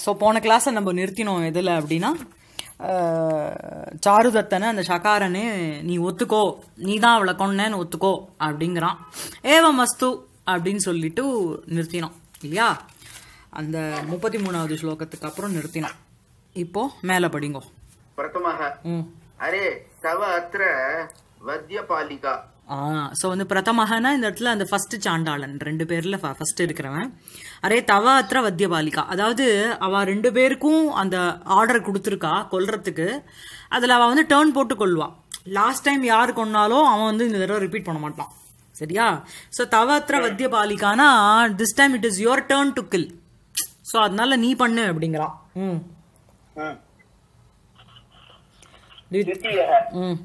So போன கிளாஸை நம்ம நிறுத்தினோம் எதில் அப்படின்னா அஹ், சாருதத்தனை அந்த சகாரனே நீ ஒத்துக்கோ நீ தான் அவளை கொன்னேன்னு ஒத்துக்கோ அப்படிங்கிறான் ஏவம் மஸ்து அப்படின்னு சொல்லிட்டு நிறுத்தினோம் இல்லையா அந்த முப்பத்தி மூணாவது ஸ்லோகத்துக்கு அப்புறம் நிறுத்தினோம் இப்போ மேலே படிங்கோ प्रथमः ம் अरे तव अत्र वद्यपालिका ஆ ஸோ வந்து பிரதமகனா இந்த இடத்துல அந்த ஃபர்ஸ்ட் சாண்டாளன் ரெண்டு பேர்ல ஃபர்ஸ்ட் இருக்கிறவன் அரே தவ அத்திர வத்தியபாலிகா அதாவது அவ ரெண்டு பேருக்கும் அந்த ஆர்டர் கொடுத்துருக்கா கொல்றதுக்கு அதுல அவ வந்து டேர்ன் போட்டு கொள்வா லாஸ்ட் டைம் யாரு கொன்னாலும் அவன் வந்து இந்த தடவை ரிப்பீட் பண்ண மாட்டான் சரியா ஸோ தவ அத்திர வத்தியபாலிகானா this time it is your turn to kill so அதனால நீ பண்ணு அப்படிங்கிறான் ம் द्वितीयः ம்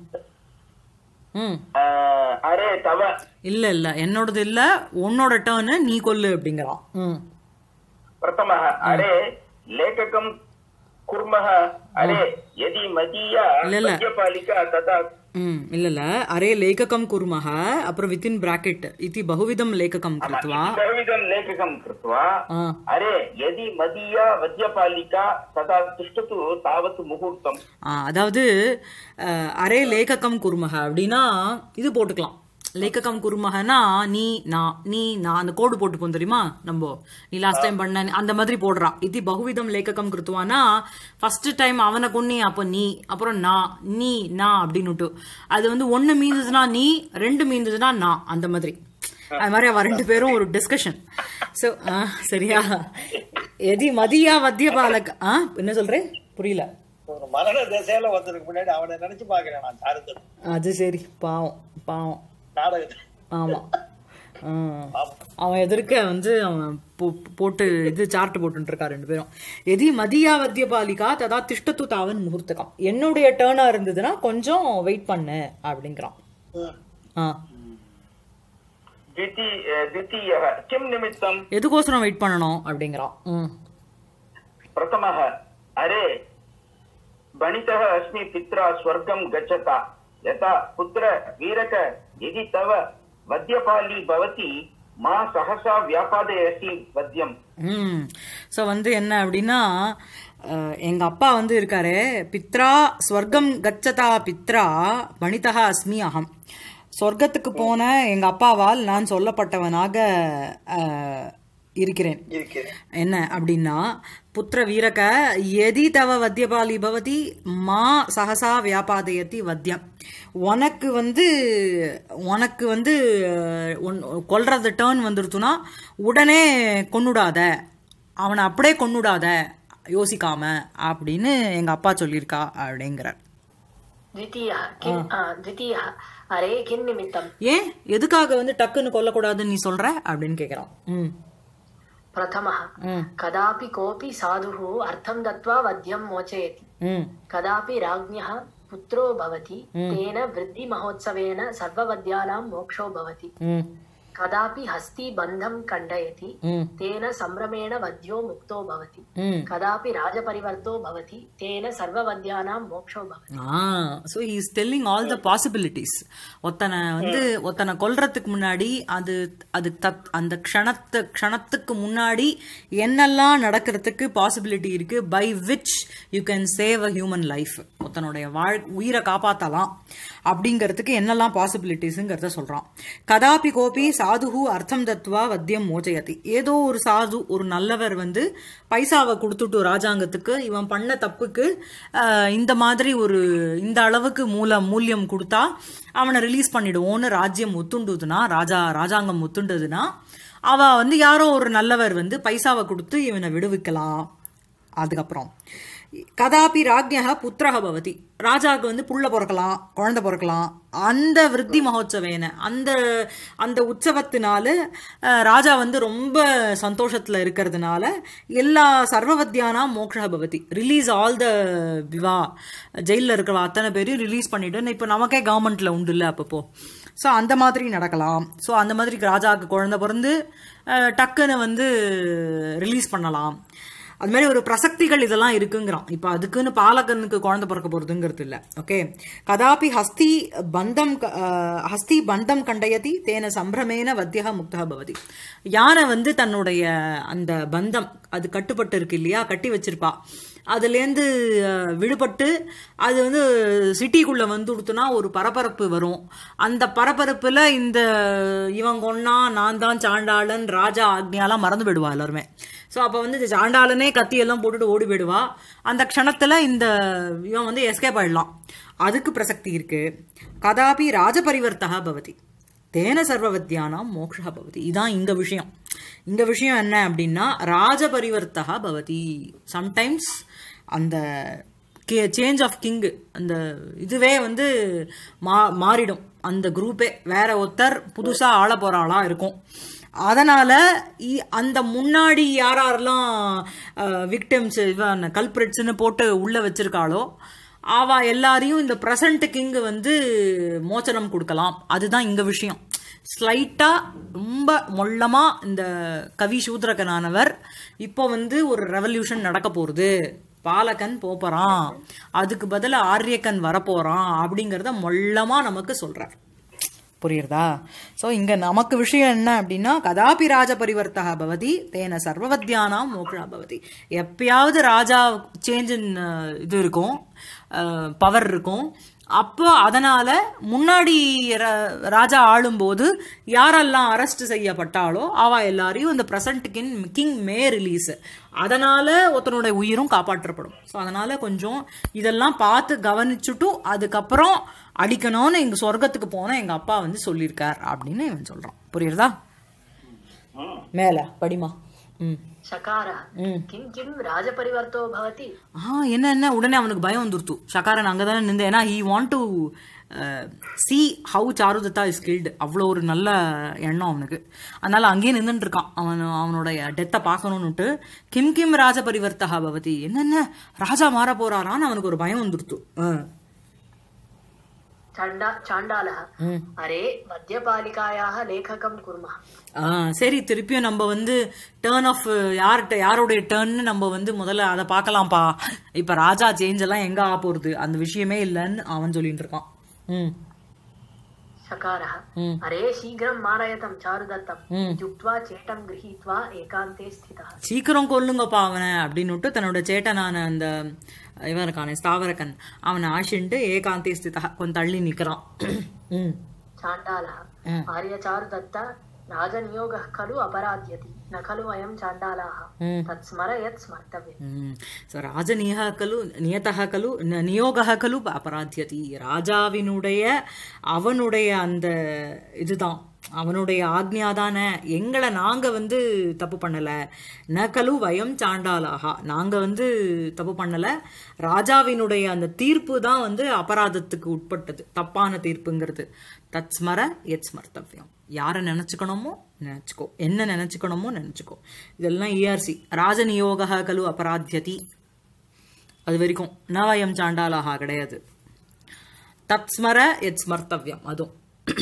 ம் अ, अरे तव இல்ல இல்ல என்னோடது இல்ல உன்னோட டேர்னு நீ கொல்லு அப்படிங்கிறான் ம் प्रथमः अरे लेखकं कुर्मः अरे यदि मदीया இல்ல, இல்ல. वद्यपालिका तदा ம் இல்ல இல்ல அரே லேखकं कुर्मः அப்புறம் வித்தின் பிராக்கெட் इति बहुविधं लेखकं कृत्वा बहुविधं लेखकं कृत्वा ஆ अरे यदि मदीया वद्यपालिका तदा तिष्ठतु तावत् मुहूर्तम् ஆ, அதாவது அஹ், அரே லேखकं कुर्मः அப்படின்னா இது போட்டுக்கலாம் லேखकं குருமகனா நீ நான் நீ நான் அந்த கோடு போட்டுப்போம் தெரியுமா நம்ம நீ லாஸ்ட் டைம் பண்ண அந்த மாதிரி போடுறா இது பகுவிதம் லேखकம் கிருத்துவானா ஃபர்ஸ்ட் டைம் அவனை கொன்னி அப்போ நீ அப்புறம் நான் நீ நான் அப்படின்னுட்டு அது வந்து ஒன்னு மீந்ததுன்னா நீ ரெண்டு மீந்ததுன்னா நான் அந்த மாதிரி அது மாதிரி அவ ரெண்டு பேரும் ஒரு டிஸ்கஷன் ஸோ சரியா எதி மதியா வத்திய பாலக் ஆ என்ன சொல்றேன் புரியல ஒரு மரண திசையில ஒருத்தருக்கு முன்னாடி அவனை நினைச்சு பாக்குறேன் நான் சாருந்தன் அது சரி பாவம் பாவம் நாடகத்தை ஆமா ம். அவன் எதிர்க்க வந்து அவன் போ- போட்டு இது சார்ட் போட்டு இருக்கா ரெண்டு பேரும் எதி மதியா வத்திய பாலிகா ததா திஷ்டத்து தாவன் முகூர்த்தகம் என்னுடைய டேர்னா இருந்ததுன்னா கொஞ்சம் வெயிட் பண்ணு அப்படிங்கிறான் ஆ द्विती द्वितीयः किं निमित्तम् எதுக்கோசரம் வெயிட் பண்ணணும் அப்படிங்கிறான் ம் प्रथमः अरे भणितः अस्मि पित्रा स्वर्गं गच्छता यथा पुत्र वीरक यदि तव वद्यपाली भवति मा सहसा व्यापादयसि वद्यम् ம் ஸோ வந்து என்ன அப்படின்னா அஹ், எங்க அப்பா வந்து இருக்காரு பித்ரா ஸ்வர்க்கம் கச்சதா பித்ரா வனிதா அஸ்மி அகம் சொர்க்கத்துக்கு போன எங்க அப்பாவால் நான் சொல்லப்பட்டவனாக அஹ், இருக்கிறேன் இருக்கிறேன் என்ன அப்படின்னா புத்திர வீரக எதி தவ வத்தியபாலி பவதி மா சகசா வியாபாதயத்தி வத்தியம் உனக்கு வந்து உனக்கு வந்து அஹ், உன்- கொல்றது டேர்ன் வந்துருச்சுன்னா உடனே கொன்னுடாத அவனை அப்படியே கொன்னுடாத யோசிக்காம அப்படின்னு எங்க அப்பா சொல்லியிருக்கா அப்படிங்கிறார் द्वितीयः किम् आ, द्वितीयः अरे किं निमित्तम् ஏன் எதுக்காக வந்து டக்குன்னு கொல்லக்கூடாதுன்னு நீ சொல்ற அப்படின்னு கேக்குறான் ம் प्रथमः ம் कदापि कोऽपि साधुः अर्थं दत्त्वा वध्यं मोचयति ம் कदापि राज्ञः पुत्रो भवति तेन वृद्धिमहोत्सवेन सर्ववद्यानां मोक्षो भवति ம் कदापि हस्ती बन्धं खण्डयति ம் तेन सम्भ्रमेण वध्यो मुक्तो भवति ம் कदापि राजपरिवर्तो भवति तेन सर्ववद्यानां मोक्षो भवति ah so is telling all the possibilities ஒத்தனை வந்து ஒத்தனை கொல்றதுக்கு முன்னாடி அது அது தத் அந்த க்ஷணத்து க்ஷணத்துக்கு முன்னாடி என்னெல்லாம் நடக்கிறதுக்கு பாசிபிலிட்டி இருக்கு by which you can save a human life ஒருத்தனுடைய வாழ் உயிரை காப்பாற்றலாம் அப்படிங்கிறதுக்கு என்னெல்லாம் பாசிபிலிட்டிஸுங்கிறத சொல்றான் கதாபி கோபி சாதுஹு அர்த்தம் தத்துவா வத்தியம் மோஜயதி ஏதோ ஒரு சாது ஒரு நல்லவர் வந்து பைசாவை கொடுத்துட்டு ராஜாங்கத்துக்கு இவன் பண்ண தப்புக்கு ஆஹ், இந்த மாதிரி ஒரு இந்த அளவுக்கு மூல மூல்யம் கொடுத்தா அவனை ரிலீஸ் பண்ணிடுவோன்னு ராஜ்யம் ஒத்துண்டுதுன்னா ராஜா ராஜாங்கம் ஒத்துண்டதுன்னா அவ வந்து யாரோ ஒரு நல்லவர் வந்து பைசாவை கொடுத்து இவனை விடுவிக்கலாம் அதுக்கப்புறம் கதாபி ராஜ்யா புத்திரக பவதி ராஜாவுக்கு வந்து புள்ள பிறக்கலாம் குழந்தை பிறக்கலாம் அந்த விருத்தி மகோத்சவேன அந்த அந்த உற்சவத்தினால அஹ், ராஜா வந்து ரொம்ப சந்தோஷத்துல இருக்கிறதுனால எல்லா சர்வவத்தியானா மோக்ஷ பவதி ரிலீஸ் ஆல் த விவா ஜெயிலில் இருக்கிற அத்தனை பேரையும் ரிலீஸ் பண்ணிட்டு இப்போ நமக்கே கவர்மெண்ட்ல உண்டு இல்லை அப்பப்போ ஸோ அந்த மாதிரி நடக்கலாம் ஸோ அந்த மாதிரி ராஜாவுக்கு குழந்தை பிறந்து அஹ், டக்குன்னு வந்து ரிலீஸ் பண்ணலாம் அது மாதிரி ஒரு பிரசக்திகள் இதெல்லாம் இருக்குங்கிறான் இப்ப அதுக்குன்னு பாலகனுக்கு குழந்தை பிறக்க போறதுங்கிறது இல்ல ஓகே கதாபி ஹஸ்தி பந்தம் க- ஆஹ், ஹஸ்தி பந்தம் கண்டயதி தேன சம்பிரமேன வத்தியக முக்தா பவதி யானை வந்து தன்னுடைய அந்த பந்தம் அது கட்டுப்பட்டு இருக்கு இல்லையா கட்டி வச்சிருப்பா அதுலேருந்து அஹ், விடுபட்டு அது வந்து சிட்டிக்குள்ள வந்து கொடுத்தனா ஒரு பரபரப்பு வரும் அந்த பரபரப்புல இந்த இவன் கொன்னா நான் தான் சாண்டாளன் ராஜா ஆக்னியாலாம் மறந்து விடுவா எல்லாருமே ஸோ அப்போ வந்து இந்த சாண்டாளனே கத்தி எல்லாம் போட்டுட்டு ஓடி போயிடுவா அந்த க்ஷணத்துல இந்த இவன் வந்து எஸ்கேப் ஆயிடலாம் அதுக்கு பிரசக்தி இருக்கு கதாபி ராஜபரிவர்த்தகா பவதி தேன சர்வவத்தியானாம் மோக்ஷா பவதி இதான் இங்க விஷயம் இங்க விஷயம் என்ன அப்படின்னா ராஜபரிவர்த்தகா பவதி சம்டைம்ஸ் அந்த சேஞ்ச் ஆஃப் கிங் அந்த இதுவே வந்து மா மாறிடும் அந்த குரூப்பே வேற ஒருத்தர் புதுசா ஆள போறாளா இருக்கும் அதனால இ- அந்த முன்னாடி யார் யாரெல்லாம் விக்டிம்ஸ் இவன் கல்பிரிட்ஸ்னு போட்டு உள்ள வச்சிருக்காளோ அவ எல்லாரையும் இந்த பிரசன்ட் கிங் வந்து மோச்சனம் கொடுக்கலாம் அதுதான் இங்க விஷயம் ஸ்லைட்டா ரொம்ப மொள்ளமா இந்த கவி சூத்ரகனானவர் இப்போ வந்து ஒரு ரெவல்யூஷன் நடக்க போகுது பாலகன் போறான் அதுக்கு பதிலா ஆரியக்கன் வரப்போறான் அப்படிங்கறத மொள்ளமா நமக்கு சொல்றார் புரியுறதா ஸோ இங்க நமக்கு விஷயம் என்ன அப்படின்னா கதாபி ராஜ பரிவர்த்தகா பவதி தேன சர்வவத்தியானாம் மோக்ஷா பவதி எப்பயாவது ராஜா சேஞ்ச் இன் இது இருக்கும் பவர் இருக்கும் அப்போ அதனால முன்னாடி ர- ராஜா ஆளும்போது யாரெல்லாம் அரெஸ்ட் செய்யப்பட்டாலோ அவ எல்லாரையும் இந்த present king king may release அதனால ஒருத்தனுடைய உயிரும் காப்பாற்றப்படும் ஸோ அதனால கொஞ்சம் இதெல்லாம் பார்த்து கவனிச்சுட்டு அதுக்கப்புறம் அடிக்கணும்னு எங்க சொர்க்கத்துக்கு போன எங்க அப்பா வந்து சொல்லியிருக்கார் அப்படின்னு இவன் சொல்றான் புரியுறதா மேல படிமா ம் शकारः किं किं राजपरिवर्तो भवति ஆ என்ன என்ன உடனே அவனுக்கு பயம் வந்துருத்து சகாரன் அங்கே தானே நின்று ஏன்னா he want to see how Charudatta is killed அவ்வளோ ஒரு நல்ல எண்ணம் அவனுக்கு அதனால அங்கேயே நின்றுட்டு இருக்கான் அவன் அவனுடைய டெத்தை பார்க்கணும்னுட்டு கிம் கிம் ராஜ பரிவர்த்தகா பவதி என்னென்ன ராஜா மாற போறாரான்னு அவனுக்கு ஒரு பயம் வந்துருத்து ஆ. चाण्डा चाण्डालः अरे मद्यपालिकायाः लेखकं कुर्मः ஆ சரி திருப்பியும் நம்ம வந்து டேர்ன் ஆஃப் யார்கிட்ட யாருடைய டேர்ன்னு நம்ம வந்து முதல்ல அதை பார்க்கலாம்ப்பா இப்ப ராஜா சேஞ்ச் எல்லாம் எங்க ஆக போறது அந்த விஷயமே இல்லைன்னு அவன் சொல்லிட்டு இருக்கான் ம் शकारः अरे शीघ्रं मारयतं चारुदत्तम् इत्युक्त्वा चेटं गृहीत्वा एकान्ते स्थितः சீக்கிரம் கொல்லுங்கப்பா அவனை அப்படின்னுட்டு தன்னோட சேட்டனான அந்த இவன் இருக்கானே ஸ்தாவரக்கன் அவனை ஆஷின்ட்டு ஏகாந்தி ஸ்திதா கொஞ்சம் தள்ளி நிக்கிறான் ம். चाण्डालः आर्यचारुदत्त राजनियोगः खलु अपराध्यति न खलु वयं चाण्डालाः तत्स्मर यत् स्मर्तव्यम् ம். So, ராஜநியக கலு நியதக கலு ந- நியோகः கலு அபராத்தியதி ராஜாவினுடைய அவனுடைய அந்த இதுதான் அவனுடைய ஆக்ஞா தானே எங்களை நாங்க வந்து தப்பு பண்ணல ந கலு வயம் சாண்டாலாகா நாங்க வந்து தப்பு பண்ணல ராஜாவினுடைய அந்த தீர்ப்பு தான் வந்து அபராதத்துக்கு உட்பட்டது தப்பான தீர்ப்புங்கிறது தத் ஸ்மர எத் ஸ்மர்த்தவ்யம் யாரை நினைச்சுக்கணுமோ நினைச்சுக்கோ என்ன நினைச்சுக்கணுமோ நினைச்சுக்கோ இதெல்லாம் இஆர்சி ராஜநியோக கலு அபராத்தியதி அது வரைக்கும் நவயம் சாண்டாலாகா கிடையாது தத் ஸ்மர எத் ஸ்மர்த்தவ்யம் அதுவும்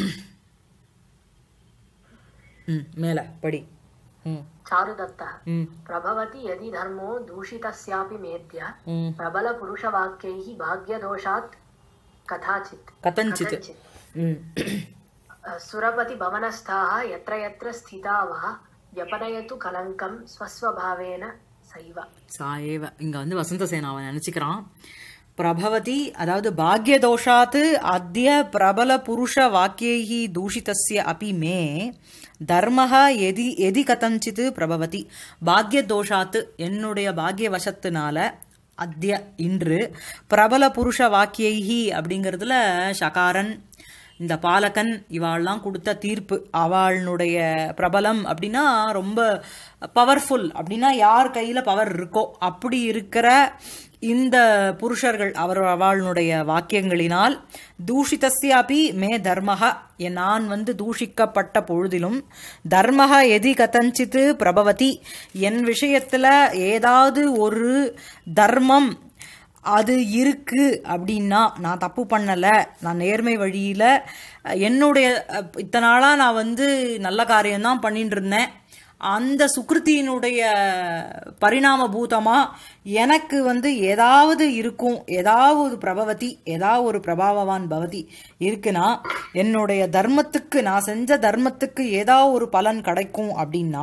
ம் மேல படி ம் चारुदत्तः ம் प्रभवति यदि धर्मो दूषितस्यापि मेद्य ம் प्रबलपुरुषवाक्यैः भाग्यदोषात् कथाचित् கதஞ்சித் कथञ्चित् ம் सुरपतिभवनस्थाः यत्र यत्र स्थिता वा व्यपनयतु कलङ्कं स्वस्वभावेन सैव சாயேவ இங்க வந்து வசந்த சேனாவை நினைச்சுக்கிறான் பிரபவதி அதாவது பாக்யதோஷாத் அத்திய பிரபல புருஷ வாக்கியைஹி தூஷிதஸ்ய அபி மே தர்மஹ எதி எதி கதஞ்சித் பிரபவதி பாக்யதோஷாத் என்னுடைய பாக்யவசத்தினால அத்திய இன்று பிரபல புருஷ வாக்கியைஹி அப்படிங்கிறதுல சகாரன் இந்த பாலகன் இவாள்லாம் கொடுத்த தீர்ப்பு அவளுடைய பிரபலம் அப்படின்னா ரொம்ப பவர்ஃபுல் அப்படின்னா யார் கையில பவர் இருக்கோ அப்படி இருக்கிற இந்த புருஷர்கள் அவர் அவளுடைய வாக்கியங்களினால் தூஷிதஸ்யாபி மே தர்மஹ என் நான் வந்து தூஷிக்கப்பட்ட பொழுதிலும் தர்மஹ எதி கதஞ்சித்து பிரபவதி என் விஷயத்துல ஏதாவது ஒரு தர்மம் அது இருக்கு அப்படின்னா நான் தப்பு பண்ணல நான் நேர்மை வழியில அஹ், என்னுடைய அஹ், இத்தனை நாளா நான் வந்து நல்ல காரியம்தான் பண்ணிட்டு இருந்தேன் அந்த சுக்ருத்தியினுடைய பரிணாம பூதமா எனக்கு வந்து ஏதாவது இருக்கும் ஏதாவது ஒரு பிரபவதி ஏதாவது ஒரு பிரபாவவான் பவதி இருக்குன்னா என்னுடைய தர்மத்துக்கு நான் செஞ்ச தர்மத்துக்கு ஏதாவது ஒரு பலன் கிடைக்கும் அப்படின்னா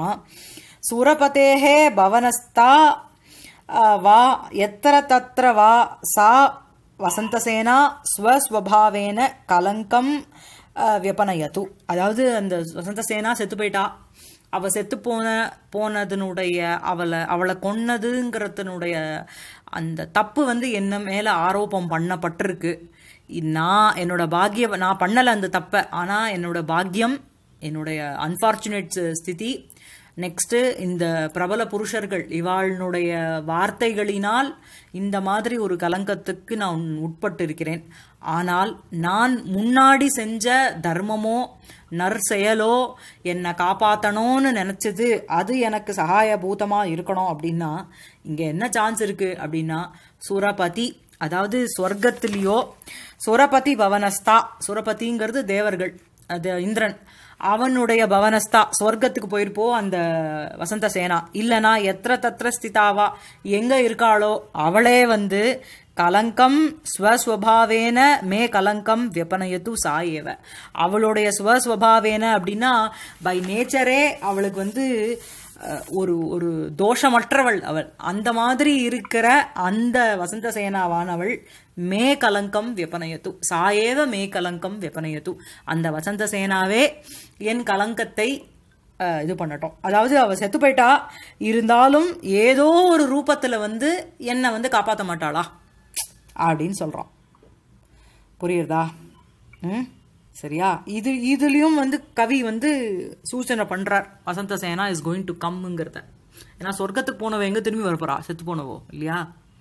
சுரபதேகே பவனஸ்தா அஹ், வா எத்திர தத்திர வா சா வசந்தசேனா ஸ்வஸ்வபாவேன கலங்கம் அஹ், வியபனயது அதாவது அந்த வசந்தசேனா செத்து போயிட்டா அவ செத்து போன போனதுனுடைய அவளை அவளை கொன்னதுங்கிறதுனுடைய அந்த தப்பு வந்து என்ன மேல ஆரோபம் பண்ணப்பட்டிருக்கு நான் என்னோட பாக்கியம் நான் பண்ணல அந்த தப்பை ஆனா என்னோட பாக்கியம் என்னுடைய அன்பார்ச்சுனேட் ஸ்திதி நெக்ஸ்ட்டு இந்த பிரபல புருஷர்கள் இவாளுடைய வார்த்தைகளினால் இந்த மாதிரி ஒரு கலங்கத்துக்கு நான் உட்பட்டு இருக்கிறேன் ஆனால் நான் முன்னாடி செஞ்ச தர்மமோ நற்செயலோ என்னை காப்பாத்தணும்னு நினைச்சது அது எனக்கு சகாயபூதமா இருக்கணும் அப்படின்னா இங்க என்ன சான்ஸ் இருக்கு அப்படின்னா சுரபதி அதாவது ஸ்வர்க்கத்திலேயோ சுரபதி பவனஸ்தா சுரபதிங்கிறது தேவர்கள் அது இந்திரன் அவனுடைய பவனஸ்தா ஸ்வர்க்கத்துக்கு போயிருப்போ அந்த வசந்த சேனா இல்லனா எத்திர தத்திர ஸ்திதாவா எங்க இருக்காளோ அவளே வந்து கலங்கம் ஸ்வஸ்வபாவேன மே கலங்கம் வியப்பனயத்து சாயேவ அவளுடைய ஸ்வஸ்வபாவேன அப்படின்னா பை நேச்சரே அவளுக்கு வந்து அஹ், ஒரு ஒரு தோஷமற்றவள் அவள் அந்த மாதிரி இருக்கிற அந்த வசந்த சேனாவானவள் மே கலங்கம் வியப்பனயத்து சாயேவ மே கலங்கம் வியப்பனயத்து அந்த வசந்த சேனாவே என் கலங்கத்தை அஹ், இது பண்ணட்டும் அதாவது அவ செத்து போயிட்டா இருந்தாலும் ஏதோ ஒரு ரூபத்துல வந்து என்னை வந்து காப்பாற்ற மாட்டாளா அப்படின்னு சொல்றோம் புரியுறதா ம் சரியா இது இதுலயும் வந்து கவி வந்து சூச்சனை பண்றார் Vasantasena is going to கம்ங்கிறத ஏன்னா சொர்க்கத்துக்கு போனவ எங்க திரும்பி வரப்போறா செத்து போனவோ இல்லையா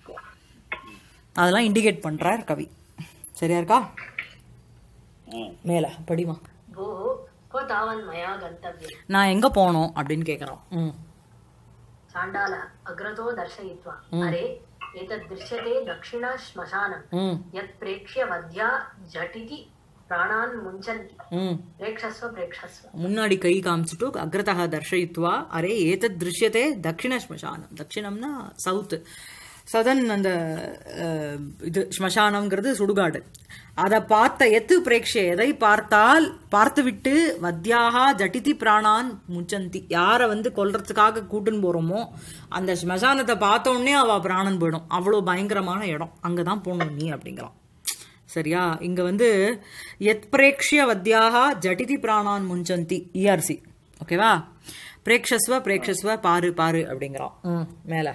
அதெல்லாம் இண்டிகேட் பண்றார் கவி சரியா இருக்கா மேல படிமா भोः क्व तावन्मया गन्तव्यम् நான் எங்க போனோம் அப்படின்னு கேக்குறான் ம் चाण्डालः अग्रतो दर्शयित्वा अरे एतद् दृश्यते दक्षिण श्मशानम् ம் यत् प्रेक्ष्य वध्या झटिति प्राणान् मुञ्चन्ति ம் प्रेक्षस्व प्रेक्षस्व முன்னாடி கை காமிச்சிட்டு அக்ரதா தர்ஷயித்வா அரே ஏதத் திருஷ்யத்தே தட்சிண ஸ்மசானம் தட்சிணம்னா சவுத் சதன் அந்த அஹ், இது ஸ்மசானம்ங்கிறது சுடுகாடு அதை பார்த்த எத்து பிரேக்ஷே எதை பார்த்தால் பார்த்துவிட்டு வத்யாகா ஜட்டிதி பிராணான் முச்சந்தி யாரை வந்து கொல்றதுக்காக கூட்டுன்னு போறோமோ அந்த ஸ்மசானத்தை பார்த்த உடனே அவ பிராணன் போயிடும் அவ்வளோ பயங்கரமான இடம் அங்கதான் போகணும் நீ அப்படிங்கிறான் சரியா இங்க வந்து எத் பிரேக்ஷிய வத்யாக ஜட்டிதி பிராணான் முஞ்சந்தி இஆர்சி ஓகேவா பிரேக்ஷஸ்வ பிரேக்ஷஸ்வ பாரு பாரு அப்படிங்கிறான் ம், மேல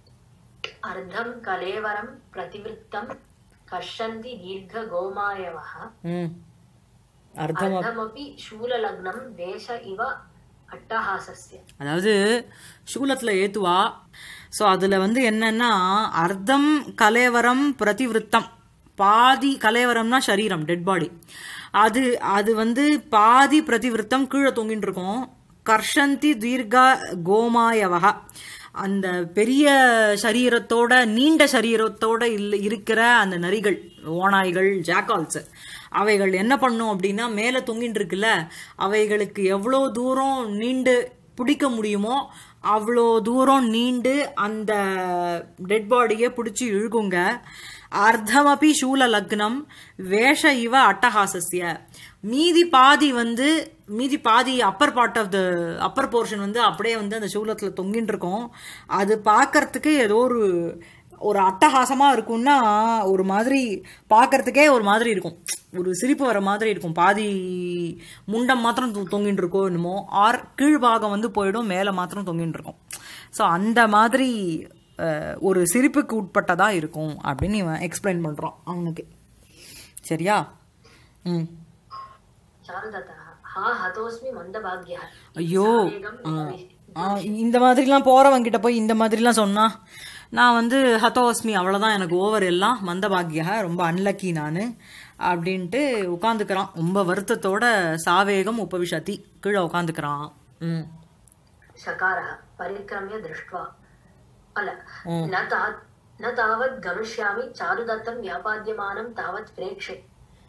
अर्धं कलेवरं प्रतिवृत्तं कर्षन्ति दीर्घगोमायवः ம் அர்த்தம் अर्धमपि शूललग्नं वेष इव अट्टहासस्य அதாவது சூலத்துல ஏத்துவா ஸோ அதுல வந்து என்னன்னா அர்த்தம் கலேவரம் பிரதிவிருத்தம் பாதி கலேவரம்னா சரீரம் டெட் பாடி அது அது வந்து பாதி பிரதிவிருத்தம் கீழே தொங்கிட்டு இருக்கும் கர்ஷந்தி தீர்க்க கோமாயவக அந்த பெரிய சரீரத்தோட நீண்ட சரீரத்தோட இல்ல இருக்கிற அந்த நரிகள் ஓநாய்கள் ஜாக்கால்ஸ் அவைகள் என்ன பண்ணும் அப்படின்னா மேலே தொங்கிட்டு இருக்குல்ல அவைகளுக்கு எவ்வளோ தூரம் நீண்டு பிடிக்க முடியுமோ அவ்வளோ தூரம் நீண்டு அந்த டெட் பாடியை பிடிச்சி இழுகுங்க அர்த்தமபி சூல லக்னம் வேஷ இவ அட்டஹாசஸ்ய மீதி பாதி வந்து மீதி பாதி upper part of the upper portion வந்து அப்படியே வந்து அந்த சூலத்தில் தொங்கின்னு இருக்கும் அது பார்க்கறதுக்கு ஏதோ ஒரு ஒரு அட்டகாசமா இருக்கும்னா ஒரு மாதிரி பார்க்கறதுக்கே ஒரு மாதிரி இருக்கும் ஒரு சிரிப்பு வர மாதிரி இருக்கும் பாதி முண்டம் மாத்திரம் தொ- தொங்கிட்டு இருக்கோ என்னமோ ஆர் கீழ்பாகம் வந்து போயிடும் மேலே மாத்திரம் தொங்கிட்டு இருக்கும் ஸோ அந்த மாதிரி அஹ், ஒரு சிரிப்புக்கு உட்பட்டதா இருக்கும் அப்படின்னு இவன் எக்ஸ்பிளைன் பண்றான் அவனுக்கு சரியா ம் चारुदत्तः हा हतोऽस्मि मन्दभाग्यः ஐயோ सावेगम् ஆ, उपविश्य- ஆ, இந்த மாதிரிலாம் போறவங்கிட்ட போய் இந்த மாதிரிலாம் சொன்னா நான் வந்து ஹதோஸ்மி அவ்வளவுதான் எனக்கு ஓவர் எல்லாம் மந்தபாகியா ரொம்ப அன்லக்கி நான் அப்படின்ட்டு உட்காந்துக்கிறான் ரொம்ப வருத்தத்தோட சாவேகம் உபவிஷதி கீழே உட்காந்துக்கிறான் ம் शकारः परिक्रम्य दृष्ट्वा अल न ता न तावत् गमिष्यामि चारुदत्तं व्यापाद्यमानं तावत् प्रेक्षे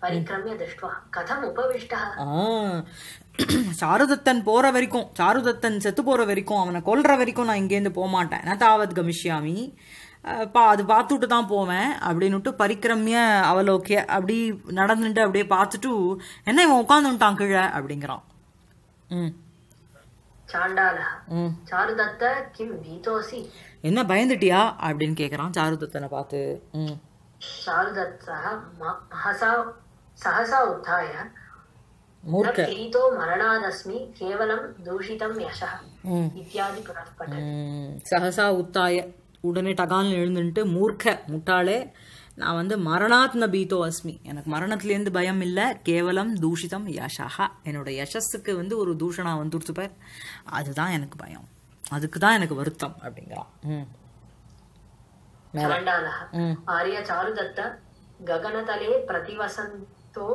परिक्रम्य दृष्ट्वा कथम् उपविष्टः ஆ சாருதத்தன் போற வரைக்கும் சாருதத்தன் செத்து போற வரைக்கும் அவனை கொல்ற வரைக்கும் நான் இங்கேருந்து போக மாட்டேன் நான் தாவத் கமிஷ்யாமி அஹ் பா அது பார்த்துட்டு தான் போவேன் அப்படின்னுட்டு பரிக்கிரமிய அவலோக்கிய அப்படி நடந்துட்டு அப்படியே பார்த்துட்டு என்ன இவன் உட்காந்துட்டான் கீழே அப்படிங்கிறான் ம் चाण्डालः ம் चारुदत्त किं भीतोऽसि என்ன பயந்துட்டியா அப்படின்னு கேட்குறான் சாருதத்தனை பார்த்து ம் चारुदत्तः म- महसा सहसा उत्थाय न மூர்க்க पीडितो मरणादस्मि केवलं दूषितं यशः ம் इत्यादि पुनः पठति ம், சகசா உத்தாய உடனே டகால்னு எழுந்துட்டு மூர்க்க முட்டாளே நான் வந்து மரணாத் ந பீதோ அஸ்மி எனக்கு மரணத்துலேருந்து பயம் இல்லை கேவலம் தூஷிதம் யஷா என்னோட யசஸுக்கு வந்து ஒரு தூஷணா வந்துடுச்சு பார் அதுதான் எனக்கு பயம் அதுக்கு தான் எனக்கு வருத்தம் அப்படிங்கிறான் ம் चाण्डालः ம் आर्य चारुदत्त गगनतले प्रतिवसन्तो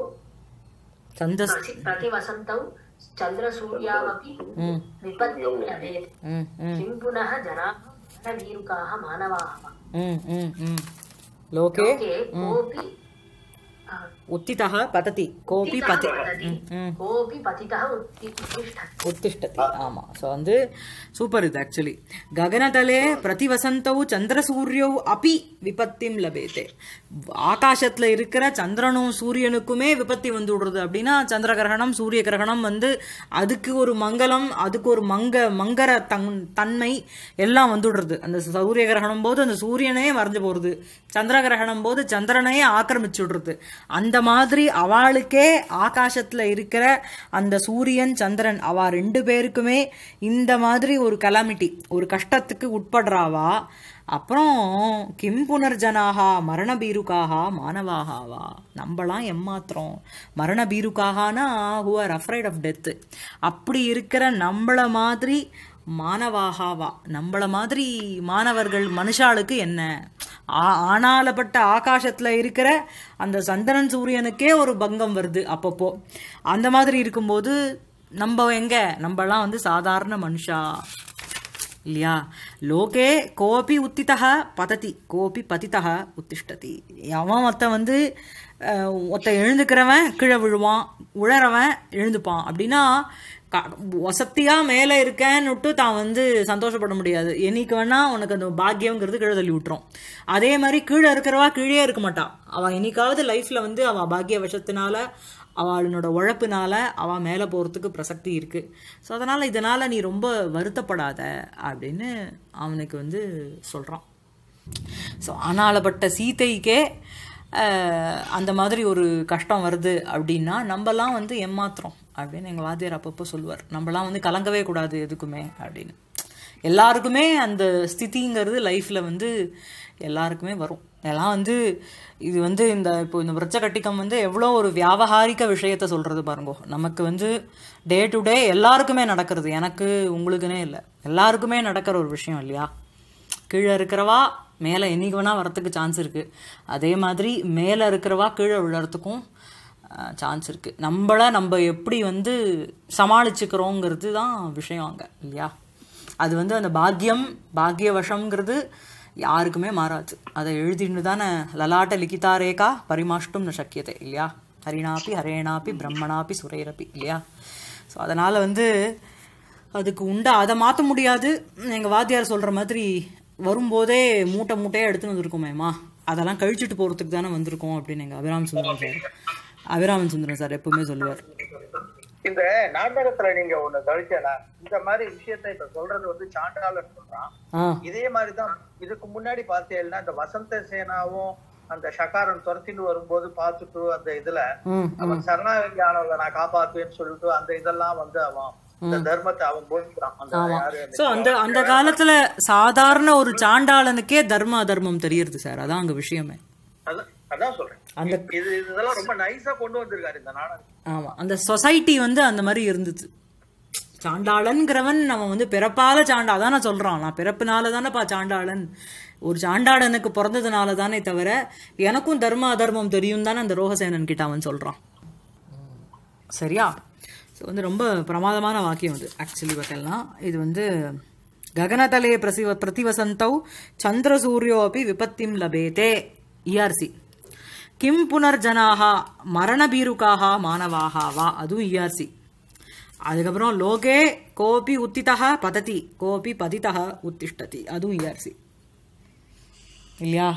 சந்தஸ் प्रतिवसन्तौ चन्द्रसूर्यावपि ம் विपत्तिं लभेत् ம் ம் किं पुनः जनाः वीरुकाः मानवाः वा? ம் ம் ம் லோகே लोके कोऽपि अ, உத்திதः பததி கோபி பதி पतति ம் कोऽपि पतितः उत्ति- उत्तिष्ठति உத்திஷ்டதி ஆமா ஸோ வந்து சூப்பர் இது ஆக்சுவலி ககனதலே பிரதிவசந்தௌ சந்திரசூரியௌ அபி விபத்திம் லபேதே ஆகாசத்துல இருக்கிற சந்திரனும் சூரியனுக்குமே விபத்தி வந்து விடுறது அப்படின்னா சந்திர கிரகணம் சூரிய கிரகணம் வந்து அதுக்கு ஒரு மங்களம் அதுக்கு ஒரு மங்க மங்கர தன் தன்மை எல்லாம் வந்துடுறது அந்த சூரிய கிரகணம் போது அந்த சூரியனே மறைஞ்சு போறது சந்திர கிரகணம் போது சந்திரனையே ஆக்கிரமிச்சு விடுறது அந்த மாதிரி அவளுக்கே ஆகாசத்துல இருக்கிற அந்த சூரியன் சந்திரன் அவ ரெண்டு பேருக்குமே இந்த மாதிரி ஒரு கலாமிட்டி ஒரு கஷ்டத்துக்கு உட்படுறாவா அப்புறம் கிம் புனர்ஜனாகா மரண பீருக்காகா மானவாகாவா நம்மளாம் எம்மாத்திரம் மரண பீருக்காகனா who are afraid of death அப்படி இருக்கிற நம்மள மாதிரி மானவாகாவா நம்மள மாதிரி மாணவர்கள் மனுஷாளுக்கு என்ன ஆ- ஆனாலப்பட்ட ஆகாசத்துல இருக்கிற அந்த சந்திரன் சூரியனுக்கே ஒரு பங்கம் வருது அப்பப்போ அந்த மாதிரி இருக்கும்போது நம்ம எங்க நம்மலாம் வந்து சாதாரண மனுஷா இல்லையா லோகே கோபி உத்திதா பததி கோபி பதிதா உத்திஷ்டதி அவன் ஒருத்தன் வந்து அஹ், ஒருத்தன் எழுந்துக்கிறவன் கீழே விழுவான் உழறவன் எழுந்துப்பான் அப்படின்னா க- வசத்தியா மேலே இருக்கேன்னுட்டு தான் வந்து சந்தோஷப்பட முடியாது என்னைக்கு வேணா உனக்கு அந்த பாக்கியங்கிறது கீழே தள்ளி விட்டுரும் அதே மாதிரி கீழே இருக்கிறவா கீழே இருக்க மாட்டான் அவன் என்னைக்காவது லைஃப்ல வந்து அவன் பாக்கிய வசத்தினால அவளோட உழைப்புனால அவன் மேலே போகிறதுக்கு பிரசக்தி இருக்கு ஸோ அதனால் இதனால் நீ ரொம்ப வருத்தப்படாத அப்படின்னு அவனுக்கு வந்து சொல்கிறான் ஸோ ஆனாலப்பட்ட சீதைக்கே அஹ், அந்த மாதிரி ஒரு கஷ்டம் வருது அப்படின்னா நம்மலாம் வந்து ஏமாத்துறோம் அப்படின்னு எங்கள் வாத்தியார் அப்பப்போ சொல்லுவார் நம்மலாம் வந்து கலங்கவே கூடாது எதுக்குமே அப்படின்னு எல்லாருக்குமே அந்த ஸ்திதிங்கிறது லைஃப்பில் வந்து எல்லாருக்குமே வரும் எல்லாம் வந்து இது வந்து இந்த இப்போ இந்த விரச்ச கட்டிக்கம் வந்து எவ்வளோ ஒரு வியாபகாரிக விஷயத்த சொல்கிறது பாருங்கோ நமக்கு வந்து டே டு டே எல்லாருக்குமே நடக்கிறது எனக்கு உங்களுக்குனே இல்லை எல்லாருக்குமே நடக்கிற ஒரு விஷயம் இல்லையா கீழே இருக்கிறவா மேலே என்னைக்கு வேணால் வரத்துக்கு சான்ஸ் இருக்குது அதே மாதிரி மேலே இருக்கிறவா கீழே விழறதுக்கும் சான்ஸ் இருக்குது நம்மளை நம்ம எப்படி வந்து சமாளிச்சுக்கிறோங்கிறது தான் விஷயம் அங்கே இல்லையா அது வந்து அந்த பாக்கியம் பாக்கிய வசம்ங்கிறது யாருக்குமே மாறாது அதை எழுதின்னு தானே லலாட்ட லிகிதா ரேகா பரிமாஷ்டும் ந சக்கியத்தை இல்லையா ஹரிணாப்பி ஹரேணாப்பி பிரம்மணாப்பி சுரேரப்பி இல்லையா ஸோ அதனால் வந்து அதுக்கு உண்டா அதை மாற்ற முடியாது எங்கள் வாத்தியார் சொல்கிற மாதிரி வரும்போதே மூட்டை மூட்டையாக எடுத்துன்னு வந்திருக்கோமேம்மா அதெல்லாம் கழிச்சிட்டு போகிறதுக்கு தானே வந்திருக்கோம் அப்படின்னு எங்கள் அபிராம் சுந்தரம் சார் அபிராமன் சுந்தரம் சார் எப்பவுமே சொல்லுவார் இந்த நாடகத்துல நீங்க ஒண்ணு கழிச்சல இந்த மாதிரி விஷயத்த இப்ப சொல்றது வந்து சாண்டாளன் சொல்றான் ஆ இதே மாதிரிதான் இதுக்கு முன்னாடி பார்த்தேன்னா இந்த வசந்த சேனாவும் அந்த ஷகாரன் துரத்திட்டு வரும்போது பார்த்துட்டு அந்த இதுல ம் அவன் சரணாகதி ஆனவங்களை நான் காப்பாத்துவேன்னு சொல்லிட்டு அந்த இதெல்லாம் வந்து அவன் இந்த தர்மத்தை அவன் போதிக்கிறான் அந்த யாரு அந்த ஸோ அந்த அந்த காலத்துல சாதாரண ஒரு சாண்டாளனுக்கே தர்ம அதர்மம் தெரியறது சார் அதான் அங்க விஷயமே அதான் அதான் சொல்றேன் அந்த இது இதெல்லாம் ரொம்ப நைஸா கொண்டு வந்திருக்காரு இந்த நாடகம் ஆமா அந்த சொசைட்டி வந்து அந்த மாதிரி இருந்தது சாண்டாளன்கிறவன் அவன் வந்து பிறப்பால சாண்டா அதான் நான் சொல்றான் நான் பிறப்பினால தானேப்பா சாண்டாளன் ஒரு சாண்டாளனுக்கு பிறந்ததுனால தானே தவிர எனக்கும் தர்ம அதர்மம் தெரியும் தானே அந்த ரோகசேனன் கிட்ட அவன் சொல்றான் சரியா ஸோ வந்து ரொம்ப பிரமாதமான வாக்கியம் அது ஆக்சுவலி பார்த்தெல்லாம் இது வந்து ககனதலே பிரசிவ பிரதிவசந்தௌ சந்திரசூரியோ அப்படி விபத்திம் லபேதே இஆர்சி கிம் புனர்ஜனாக மரணபீருக்காக மாணவாக வா அதுவும் இஆர்சி அதுக்கப்புறம் லோகே கோபி உத்திதா பததி கோபி பதிதா உத்திஷ்டதி அதுவும் இஆர்சி இல்லையா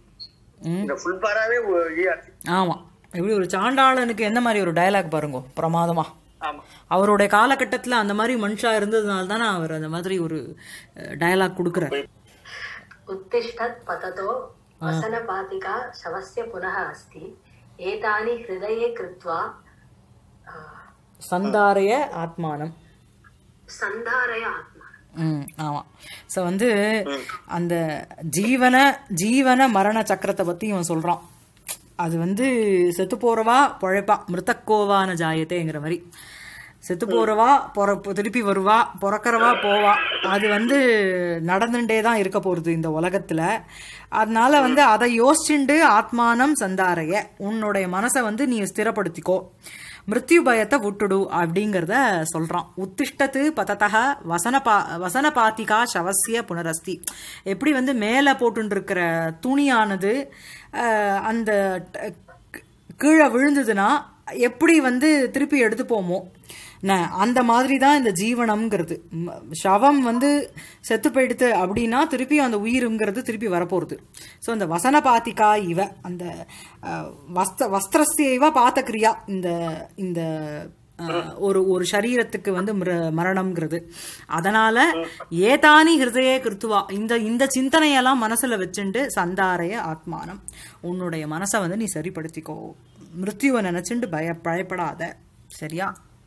ம் இந்த ஃபுல் பாராவே ஈஆர்சி ஆமாம் எப்படி ஒரு சாண்டாளனுக்கு எந்த மாதிரி ஒரு டயலாக் பாருங்க பிரமாதமா ஆமா அவருடைய காலகட்டத்தில் அந்த மாதிரி மனுஷா இருந்ததுனால தானே அவர் அந்த மாதிரி ஒரு டயலாக் கொடுக்குறாரு उत्तिष्ठत् पततो वसनपातिका शवस्य पुनः अस्ति एतानि हृदये कृत्वा आ, சந்தாரைய ஆத்மானம் सन्धारय आत्मा ம் ஆமாம் ஸோ வந்து அந்த ஜீவன ஜீவன மரண சக்கரத்தை பற்றி இவன் சொல்கிறான் அது வந்து செத்து போறவா பொழைப்பா மிருத்தக்கோவான ஜாயத்தேங்கிற மாதிரி செத்து போறவா பொற திருப்பி வருவா பிறக்கிறவா போவா அது வந்து நடந்துட்டே தான் இருக்க போகிறது இந்த உலகத்தில் அதனால வந்து அதை யோசிச்சுண்டு ஆத்மானம் சந்தாரைய உன்னுடைய மனசை வந்து நீ ஸ்திரப்படுத்திக்கோ மிருத்யு பயத்தை விட்டுடு அப்படிங்கிறத சொல்றான் உத்திஷ்டத்து பதத்தக வசனபா வசனபாத்திகா சவசிய புனரஸ்தி எப்படி வந்து மேலே போட்டுருக்கிற துணியானது அஹ், அந்த ட- கீழே விழுந்ததுன்னா எப்படி வந்து திருப்பி எடுத்துப்போமோ ந அந்த மாதிரி தான் இந்த ஜீவனம்ங்கிறது ம- சவம் வந்து செத்து போயிடுத்து அப்படின்னா திருப்பி அந்த உயிருங்கிறது திருப்பி வரப்போகிறது ஸோ அந்த வசன பாத்திகா இவ அந்த அஹ், வஸ்த வஸ்திரஸ்யவ பாத்த கிரியா இந்த இந்த அஹ், ஒரு ஒரு சரீரத்துக்கு வந்து மிர- மரணம்ங்கிறது அதனால ஏதானி ஹிருதயே கிருத்துவா இந்த இந்த சிந்தனையெல்லாம் மனசுல வச்சுண்டு சந்தாரைய ஆத்மானம் உன்னுடைய மனசை வந்து நீ சரிப்படுத்திக்கோ மிருத்யுவை நினைச்சுண்டு பய பயப்படாத சரியா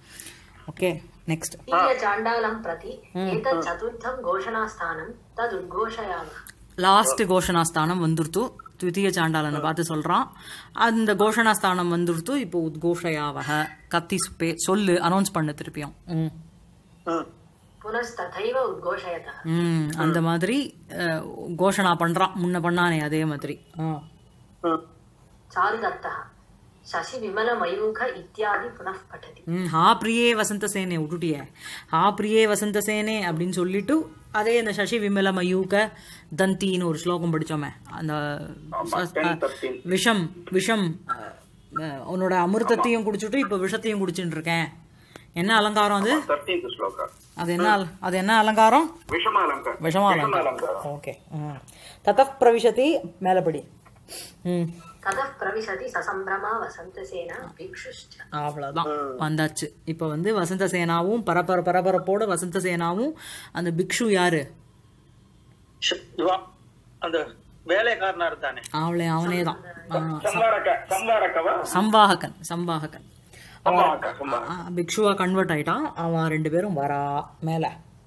ஓகே நெக்ஸ்ட் चाण्डालं प्रति एतत् चतुर्थं घोषणास्थानं तदुद्घोषयामः லாஸ்ட் கோஷணாஸ்தானம் வந்துருத்து த்விதீய சாண்டாளனை பார்த்து சொல்றான் அந்த கோஷணாஸ்தானம் வந்துருத்து இப்போ உத்கோஷயாவக கத்தி சுப்பே சொல்லு அனௌன்ஸ் பண்ணு திருப்பியும் ம் ம். पुनस्तथैव उद्घोषयतः ம் அந்த மாதிரி அஹ், கோஷணா பண்றான் முன்ன பண்ணானே அதே மாதிரி ஆ ம். चारुदत्तः शशिविमलमयूख इत्यादि पुनः पठति ம் ஹா பிரியே வசந்த சேனே விட்டுட்டிய ஹா பிரியே வசந்த சேனே அப்படின்னு சொல்லிட்டு அதே இந்த சசி விமல மயூக தந்தின்னு ஒரு ஸ்லோகம் படிச்சோமே அந்த அஹ், விஷம் விஷம் அஹ், உன்னோட அமிர்தத்தையும் குடிச்சிட்டு இப்போ விஷத்தையும் குடிச்சுட்டு இருக்கேன் என்ன அலங்காரம் அது ತರ್ಟೀನ್ತ್ ಶ್ಲೋಕ அது என்ன அல- அது என்ன அலங்காரம் ವಿಷಮ ಅಲಂಕಾರ விஷமா அலங்காரம் ஓகே ம் தத பிரவிசதி மேலப்படி ம் ततः प्रविशति ससम्भ्रमा वसन्तसेना भिक्षुश्च அவ்வளோதான் வந்தாச்சு இப்போ வந்து வசந்த சேனாவும் பரபர பரபரப்போட வசந்த சேனாவும் அந்த பிக்ஷு யாரு ஷ- இவா, அந்த வேலைக்காரனா இருந்தானே அவளே அவனே தான் ಸಂವಾರಕ ಸಂವಾರಕವ சம்வாககன் சம்வாககன் ಸಂವಾಹಕ ಸಂವಾಹಕ ஆ, பிக்ஷுவா கன்வெர்ட் ஆயிட்டான் அவன் ரெண்டு பேரும் வரா மேல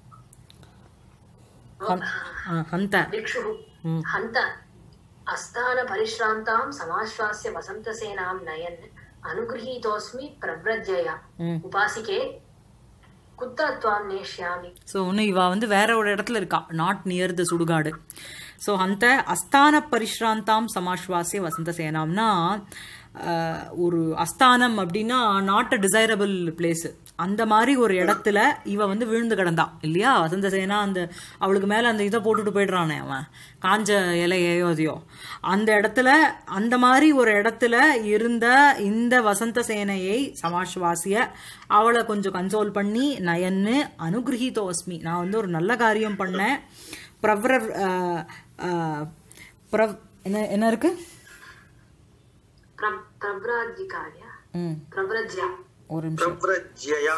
ஹன்- ஆ, ஹந்த भिक्षुः हन्त अस्तानपरिश्रान्तां समाश्वास्य वसन्तसेनां नयन् अनुगृहीतोऽस्मि प्रव्रजय उपासिके कुत्र त्वां नेष्यामि ஸோ ஒன்று இவ வந்து வேற ஒரு இடத்துல இருக்கா நாட் நியர் த சுடுகாடு ஸோ அந்த அஸ்தான பரிஷ்ராந்தாம் சமாஸ்வாசிய வசந்த சேனாம்னா ஆஹ், ஒரு அஸ்தானம் அப்படின்னா நாட் அ டிசைரபிள் பிளேஸ் அந்த மாதிரி ஒரு இடத்துல இவ வந்து விழுந்து கிடந்தா இல்லையா வசந்த சேனா அந்த அவளுக்கு மேலே அந்த இதை போட்டுட்டு போயிடுறானே அவன் காஞ்ச இலையோ அதையோ அந்த இடத்துல அந்த மாதிரி ஒரு இடத்துல இருந்த இந்த வசந்த சேனையை சமாஸ்வாசிய அவளை கொஞ்சம் கன்சோல் பண்ணி நயன்னு அனுகிரகிதோஸ்மி நான் வந்து ஒரு நல்ல காரியம் பண்ணேன் பிரவ்ர ஆஹ், ஆஹ், பிரவ் என்ன என்ன இருக்கு प्र प्रव्राजिकार्य ம் प्रव्रज्य ஒரு நிமிஷம் பிரவ்ரஜ்யயா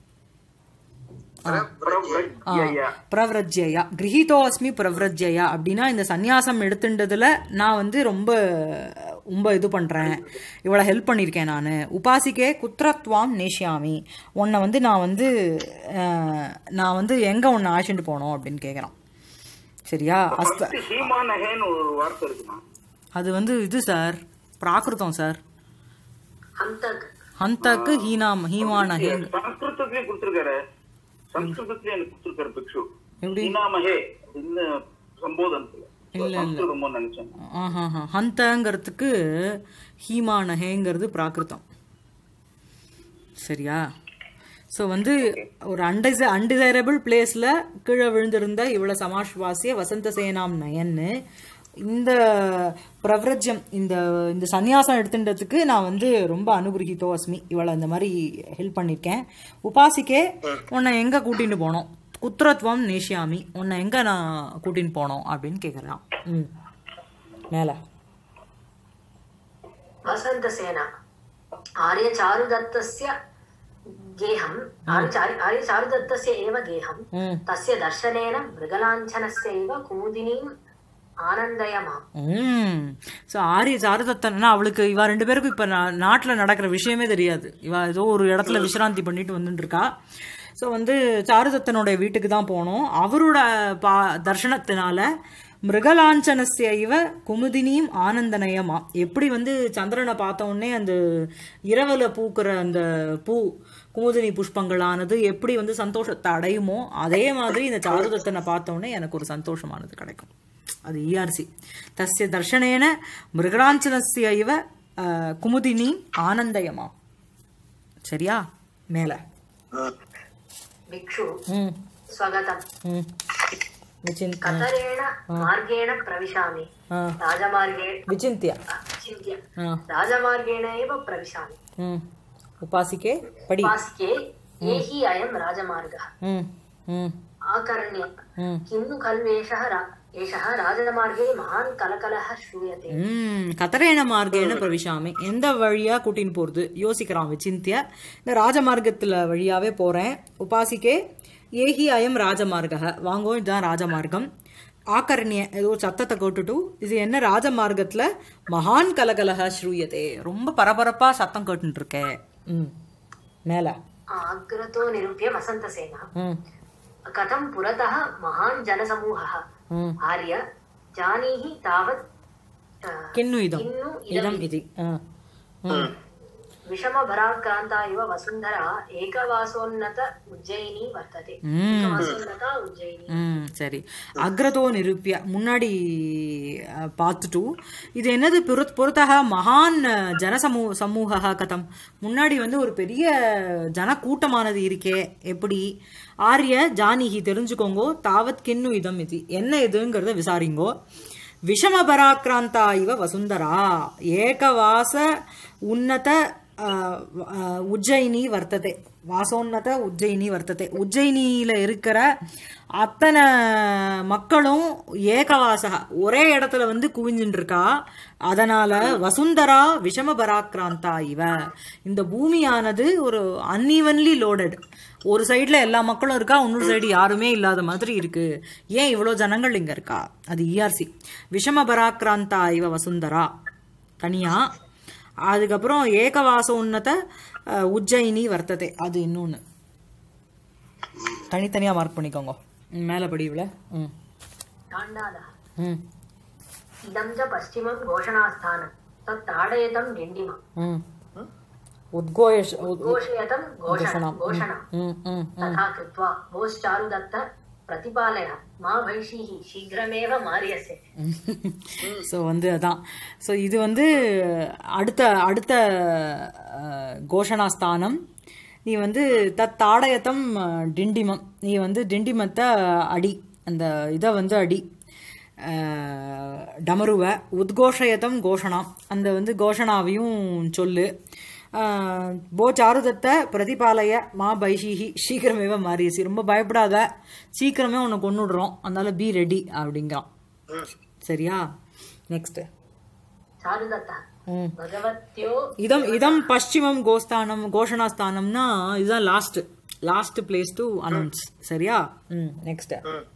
ಪ್ರವ್ರಜ್ಯಯ பிரவ்ரஜ்யயா கிரகிதோ அஸ்மி பிரவ்ரஜ்யயா அப்படின்னா இந்த சந்நியாசம் எடுத்துட்டதுல நான் வந்து ரொம்ப ரொம்ப இது பண்றேன் இவ்வளோ ஹெல்ப் பண்ணியிருக்கேன் நான் உபாசிக்கே குத்ரத்வாம் நேஷ்யாமி உன்னை வந்து நான் வந்து அஹ், நான் வந்து எங்க உன்னை ஆசிட்டு போனோம் அப்படின்னு கேட்குறான் சரியா அஸ்த ಫಸ್ಟ್ ಹೀಮಾನಹೇನು ஒரு வார்த்தை இருக்குமா அது வந்து இது சார் பிராகிருதம் சார் हन्तक् ஹந்தக்கு ஹீனாம் ஹீமான ஹேங் ಸಂಸ್ಕೃತದ್ಲயும் கொடுத்திருக்காரு ಸಂಸ್ಕೃತದ್லயும் எனக்கு கொடுத்திருக்காரு பிக்ஷு எப்படி ஹீனாமஹே அப்படின்னு சம்போதனத்துல சம்ஸ்கிருதமோ நினைச்சேன் ஆஹா ஹந்தங்கிறதுக்கு ஹீமானஹேங்கிறது பிராகிருதம் சரியா ஸோ வந்து ஒரு அன்டிசை அன்டிசைரபிள் பிளேஸில் கீழே விழுந்திருந்த இவ்வளோ சமாஷ்வாசிய வசந்த சேனாம் நயன்னு இந்த பிரவ்ரஜ்யம் இந்த இந்த சந்நியாசம் எடுத்துன்றதுக்கு நான் வந்து ரொம்ப அனுகிரகித்தோ அஸ்மி இவளை இந்த மாதிரி ஹெல்ப் பண்ணியிருக்கேன் உபாசிக்கே உன்னை எங்கே கூட்டின்னு போனோம் குத்திரத்வம் நேஷியாமி உன்னை எங்கே நான் கூட்டின்னு போனோம் அப்படின்னு கேட்குறான் ம் மேலே वसन्तसेना आर्यचारुदत्तस्य गेहम् आर्यचारु आर्यचारुदत्तस्य एव गेहम् ம் तस्य दर्शनेन मृगलाञ्छनस्यैव कुमुदिनीम् आनन्दयमा ம் ஸோ ஆரிய சாரதத்தன்னா அவளுக்கு இவ ரெண்டு பேருக்கும் இப்போ நாட்டில் நடக்கிற விஷயமே தெரியாது இவ ஏதோ ஒரு இடத்துல விசிராந்தி பண்ணிட்டு வந்துட்டு இருக்கா ஸோ வந்து சாருதத்தனுடைய வீட்டுக்கு தான் போனோம் அவரோட பா தர்ஷனத்தினால மிருகலாஞ்சனஸ்ய இவ குமுதினியும் ஆனந்தநயமா எப்படி வந்து சந்திரனை பார்த்த உடனே அந்த இரவுல பூக்கிற அந்த பூ குமுதினி புஷ்பங்களானது எப்படி வந்து சந்தோஷத்தை அடையுமோ அதே மாதிரி இந்த சாருதத்தனை பார்த்த உடனே எனக்கு ஒரு சந்தோஷமானது கிடைக்கும் அது இஆர்சி தஸ்ய தர்ஷனேன மிருகலாஞ்சனஸ்ய இவ அஹ், குமுதினி ஆனந்தயமா சரியா மேல भिक्षु ம் स्वगतम् ம் விசின் कतरेण मार्गेण प्रविशामि ஆ राजमार्गे விசிந்தியா चिन्त्य ஆ राजमार्गेण एव प्रविशामि ம் உபாசிக்கே படி उपासिके ये हि अयं राजमार्गः ம் ம் आकर्ण्य ம் किन्नु खल्वेषः रा- एषः राजमार्गे महान् कलकलः श्रूयते ம் கதரேன மார்க்கேன பிரவிஷாமி எந்த வழியா கூட்டின்னு போறது யோசிக்கிறான் விசிந்திய இந்த ராஜமார்க்கத்துல வழியாவே போறேன் உபாசிக்கே ஏஹி அயம் ராஜமார்க வாங்கோ இதுதான் ராஜமார்க்கம் ஆக்கரண்ய ஏதோ ஒரு சத்தத்தை கேட்டுட்டு இது என்ன ராஜமார்க்கத்துல மகான் கலகலக ஸ்ரூயதே ரொம்ப பரபரப்பா சத்தம் கேட்டுட்டு இருக்கே ம் மேல अग्रतो निरूप्य वसन्तसेना ம் कथं पुरतः महान् जनसमूहः ம் आर्य जानीहि तावत् अ, கிண்ணு இதம் किन्नु இதம் இது ஆ ம் विषमभराक्रान्ता इव वसुन्धरा एकवासोन्नत उज्जयिनी वर्तते एकवासोन्नता उज्जयिनी ம் சரி அக்ரதோ நிரூபிய முன்னாடி அஹ், பார்த்துட்டு இது என்னது புறத் புறத்தக மகான் அஹ், ஜனசமூ சமூக கதம் முன்னாடி வந்து ஒரு பெரிய ஜன கூட்டமானது இருக்கே எப்படி ஆரிய ஜானிகி தெரிஞ்சுக்கோங்கோ தாவத் கிண்ணு இதம் இது என்ன இதுங்கிறத விசாரிங்கோ விஷம பராக்கிராந்தா இவ வசுந்தரா ஏகவாச உன்னத அஹ், அஹ், உஜ்ஜயினி வர்த்ததே வாசோன்னத உஜ்ஜயினி வர்த்ததே உஜ்ஜயினியில இருக்கிற அத்தனை மக்களும் ஏகவாசக ஒரே இடத்துல வந்து குவிஞ்சுட்டு இருக்கா அதனால வசுந்தரா விஷம பராக்கிராந்தா இவ இந்த பூமியானது ஒரு அன்இவன்லி லோடட் ஒரு சைடுல எல்லா மக்களும் இருக்கா இன்னொரு சைடு யாருமே இல்லாத மாதிரி இருக்கு ஏன் இவ்வளோ ஜனங்கள் இங்க இருக்கா அது இஆர்சி விஷம பராக்கிராந்தா இவ வசுந்தரா தனியா அதுக்கப்புறம் ஏகவாச உன்னத அஹ், உஜ்ஜயினி வர்த்ததே அது இன்னொன்று தனித்தனியாக மார்க் பண்ணிக்கோங்க ம், மேலே படிவில் ம் काण्डालः ம் इदं च पश्चिमं घोषणास्थानं तत् ताडयतं डिण्डिमम् ம் உத்கோஷ உத்- घोषयतं घोषणं घोषणां घोषणं ம் ம் तथा कृत्वा भोश्चारुदत्त प्रतिपालय मा भैषीः शीघ्रमेव मार्यसे ஸோ வந்து அதான் ஸோ இது வந்து அடுத்த அடுத்த அஹ், கோஷணாஸ்தானம் நீ வந்து தத் தாடயத்தம் அஹ், டிண்டிமம் நீ வந்து டிண்டிமத்தை அடி அந்த இதை வந்து அடி அஹ், டமருவை உத்கோஷயத்தம் கோஷணம் அந்த வந்து கோஷணாவையும் சொல்லு அஹ், போ சாருதத்தை பிரதிபாலய மா பைஷிஹி சீக்கிரமேவ மாறியசி ரொம்ப பயப்படாத சீக்கிரமே உன்னை கொண்டுடுறோம் அதனால பி ரெடி அப்படிங்கிறான் சரியா நெக்ஸ்ட் चारुदत्तः ம் भगवत्यो இதம் இதம் பश्चिமம் கோஸ்தானம் கோஷணாஸ்தானம்னா இதுதான் last last place to announce சரியா ம் நெக்ஸ்ட்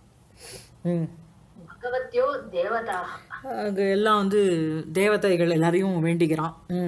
ம் भगवत्यो देवताः அங்க எல்லாம் வந்து தேவதைகள் எல்லாரையும் வேண்டிக்கிறான் ம்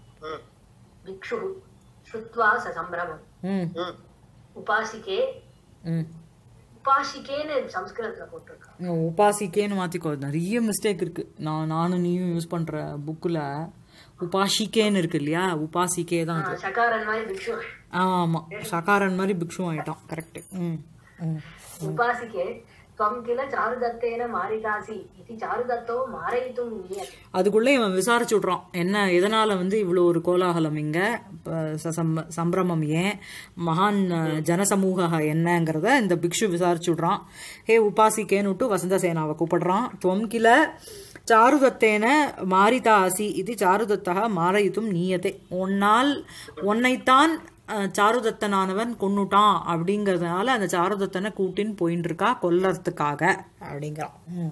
भिक्षुः श्रुत्वा स सम्भ्रमम् ம் उपासिके ம் உபாசிக்கேன்னு சம்ஸ்கிருதத்துல போட்டிருக்கான் உபாசிக்கேன்னு மாற்றிக்கோ நிறைய மிஸ்டேக் இருக்கு நான் நானும் நீயும் யூஸ் பண்ற புக்கில் உபாசிக்கேன்னு இருக்கு இல்லையா உபாசிக்கே தான் அது சகாரன் மாதிரி பிக்ஷு ஆமாம் சகாரன் மாதிரி பிக்ஷு ஆயிட்டான் கரெக்ட் ம் ம் உபாசிக்கே त्वं किल चारुदत्तेन मारितासि इति चारुदत्तो मारयितुं नीयते அதுக்குள்ளே இவன் விசாரிச்சு விட்றான் என்ன எதனால வந்து இவ்வளோ ஒரு கோலாகலம் இங்க ப- ச- சம்- சம்பிரமம் ஏன் மகான் அஹ், ஜனசமூக என்னங்கிறத இந்த பிக்ஷு விசாரிச்சு விட்றான் ஹே உபாசிக்கேன்னு விட்டு வசந்த சேனாவை கூப்பிடுறான் துவம் கில சாருதத்தேன மாரிதா அசி இது சாருதத்தக மாரயித்தும் நீயத்தே உன்னால் உன்னைத்தான் அஹ், சாருதத்தனானவன் கொன்னுட்டான் அப்படிங்கறதுனால அந்த சாருதத்தனை கூட்டின்னு போயின்னு இருக்கா கொல்லறதுக்காக அப்படிங்கிறான் ம்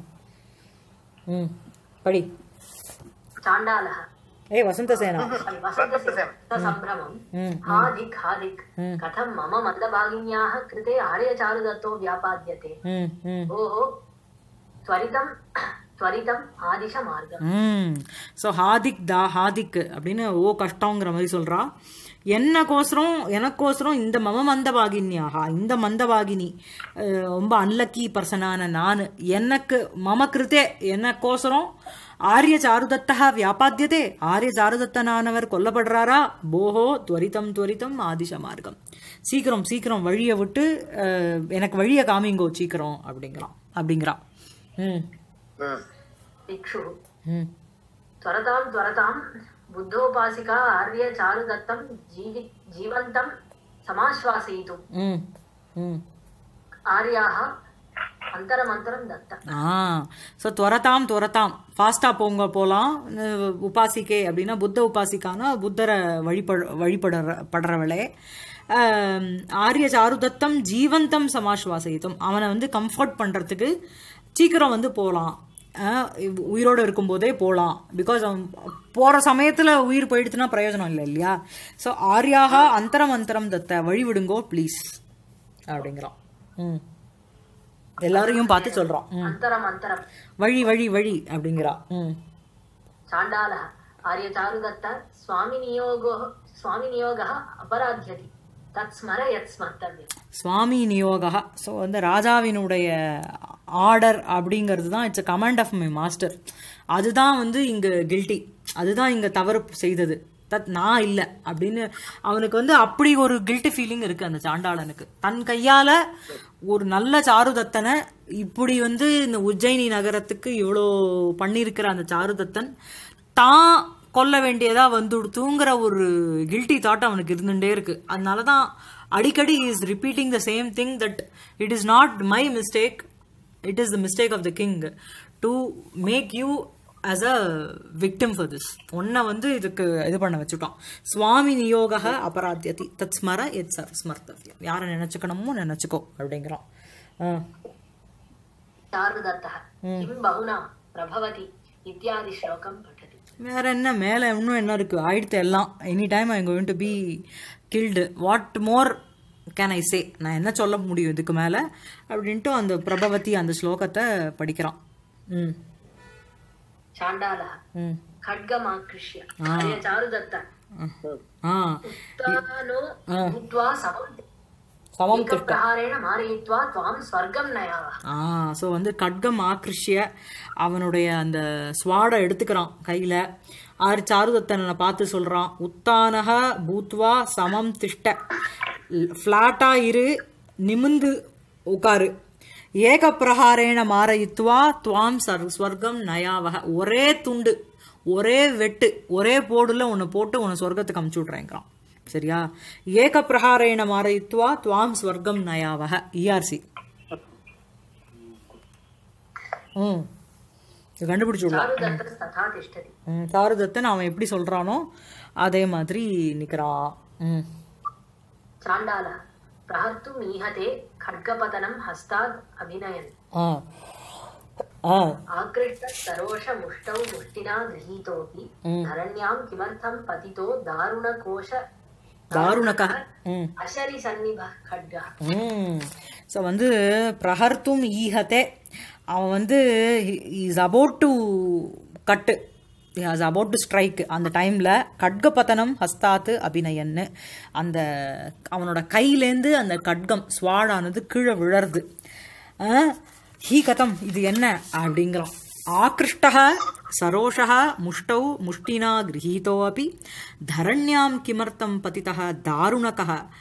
ம் படி चाण्डालः ஏய் வசந்தசேனா वसन्तसम्भ्रमम् हादिक् हादिक् कथं मम मन्दभागिन्याः कृते आर्यचारुदत्तो व्यापाद्यते ம் ம் भोः त्वरितं त्वरितम् आदिश मार्गम् ம் ஸோ ஹாதிக் தா ஹாதிக் அப்படின்னு ஓ கஷ்டங்கிற மாதிரி சொல்றா என்னக்கோசரம் எனக்கோசரம் இந்த மம மந்தபாகினியாகா இந்த மந்தபாகினி அஹ், ரொம்ப அன்லக்கி பர்சனான நான் எனக்கு மம கிருத்தே எனக்கோசரம் ஆரிய சாருதத்தா வியாபாத்தியதே ஆரிய சாருதத்தனானவர் கொல்லப்படுறாரா போஹோ துவரிதம் துவரிதம் ஆதிஷ மார்க்கம் சீக்கிரம் சீக்கிரம் வழியை விட்டு அஹ், எனக்கு வழியை காமிங்கோ சீக்கிரம் அப்படிங்கிறான் அப்படிங்கிறான் ம் भिक्षुः ம் त्वरतां त्वरतां बुद्धोपासिका आर्यचारुदत्तं जीवि जीवन्तं समाश्वासयितुम् ம் ம் आर्याः अन्तरमन्तरं दत्त ஆ ஸோ துரத்தாம் துரத்தாம் ஃபாஸ்ட்டாக போங்க போகலாம் உபாசிக்கே அப்படின்னா புத்த உபாசிக்கானா புத்தரை வழிபட வழிபடுற படுறவளே ஆம், ஆரிய சாருதத்தம் ஜீவந்தம் சமாஸ்வாசயித்தும் அவனை வந்து கம்ஃபர்ட் பண்ணுறதுக்கு சீக்கிரம் வந்து போகலாம் உயிரோடு இருக்கும்போதே போகலாம் பிகாஸ் அவன் போகிற சமயத்தில் உயிர் போயிடுச்சுன்னா பிரயோஜனம் இல்லை இல்லையா ஸோ ஆர்யாக அந்தரம் அந்தரம் தத்த வழி விடுங்கோ ப்ளீஸ் அப்படிங்கிறான் ம் எல்லாரையும் பார்த்து சொல்கிறான் ம் अन्तरम् अन्तरं வழி வழி வழி அப்படிங்கிறா ம் चाण्डालः आर्यचारुदत्त स्वामिनियोगो स्वामिनियोगः अपराध्यति तत् स्मर यत् स्मर्तव्यम् சுவாமி நியோகா ஸோ வந்து ராஜாவினுடைய ஆர்டர் அப்படிங்கிறது தான் it's command of my master அதுதான் வந்து இங்கே கில்ட்டி அதுதான் இங்கே தவறு செய்தது தத் நான் இல்லை அப்படின்னு அவனுக்கு வந்து அப்படி ஒரு கில்ட்டி ஃபீலிங் இருக்குது அந்த சாண்டாளனுக்கு தன் கையால் ஒரு நல்ல சாருதத்தனை இப்படி வந்து இந்த உஜ்ஜயினி நகரத்துக்கு இவ்வளோ பண்ணியிருக்கிற அந்த சாருதத்தன் தான் கொல்ல வேண்டியதா வந்துடுத்துங்கிற ஒரு கில்ட்டி தாட் அவனுக்கு இருந்துட்டே இருக்கு அதனால தான் அடிக்கடி is repeating the same thing that it is not my mistake it is the mistake of the king to make you as a victim for this உன்னை வந்து இதுக்கு இது பண்ண வச்சுட்டான் சுவாமி நியோக அபராத்தியதி தத் ஸ்மர எத் சர் ஸ்மர்த்தவியம் யாரை நினைச்சுக்கணுமோ நினைச்சுக்கோ அப்படிங்கிறான் ஆ. चारुदत्तः किं बहुना प्रभवति इत्यादि श्लोकं पठति வேற என்ன மேலே இன்னும் என்ன இருக்கு ஆயிடுத்து எல்லாம் any time I going to be killed what more can I say நான் என்ன சொல்ல முடியும் இதுக்கு மேலே அப்படின்ட்டு அந்த பிரபவதி அந்த ஸ்லோகத்தை படிக்கிறான் ம் चाण्डालः ம் खड्गमाकृष्य आर्यचारुदत्त ஆ उत्तानो भूत्वा समं சமம் திஷ்ட एकप्रहारेण मारयित्वा त्वां स्वर्गं नयावः ஆ ஸோ வந்து கட்கம் ஆக்ரிஷ்ய அவனுடைய அந்த ஸ்வாடை எடுத்துக்கிறான் கையில் ஆறு சாருதத்தனை பார்த்து சொல்கிறான் உத்தானக பூத்வா சமம் திஷ்ட ஃப்ளாட்டாக இரு நிமிந்து உட்காரு ஏக பிரகாரேண மாரயித்வா துவாம் சர் ஸ்வர்க்கம் நயாவக ஒரே துண்டு ஒரே வெட்டு ஒரே போடுல உன்னை போட்டு உன்னை சொர்க்கத்துக்கு அமுச்சு விட்றேங்கிறான் சரியா ஏக பிரகாரேண மாரயித்வா துவாம் ஸ்வர்க்கம் நயாவக இஆர்சி ம் இது கண்டுபிடிச்சு விடலாம் चारुदत्तस्तथा तिष्ठति ம் சாருதத்தன் அவன் எப்படி சொல்றானோ அதே மாதிரி நிக்கிறான் ம் चाण्डालः प्रहर्तुम् ईहते खड्गपतनं हस्ताद् अभिनयन् ஆ ஆ आकृष्टसरोषमुष्टौ मुष्टिना गृहीतोऽपि धरण्यां किमर्थं पतितो दारुणकोश தாருணக்கா ம் अशरिसन्निभः खड्गः ம் ஸோ வந்து பிரஹர்த்தும் ஈஹத்தே அவன் வந்து is about to cut is about to strike அந்த டைமில் கட்கபதனம் ஹஸ்தாத்து அபிநயன்னு அந்த அவனோட கையிலேருந்து அந்த கட்கம் ஸ்வாடானது கீழே விழருது ஹீ கதம் இது என்ன அப்படிங்கிறான் ஆக்ருஷ்டः சரோஷः முஷ்டौ முஷ்டினா गृहीतो अपि धरण्यां किमर्थं पतितः दारुणकः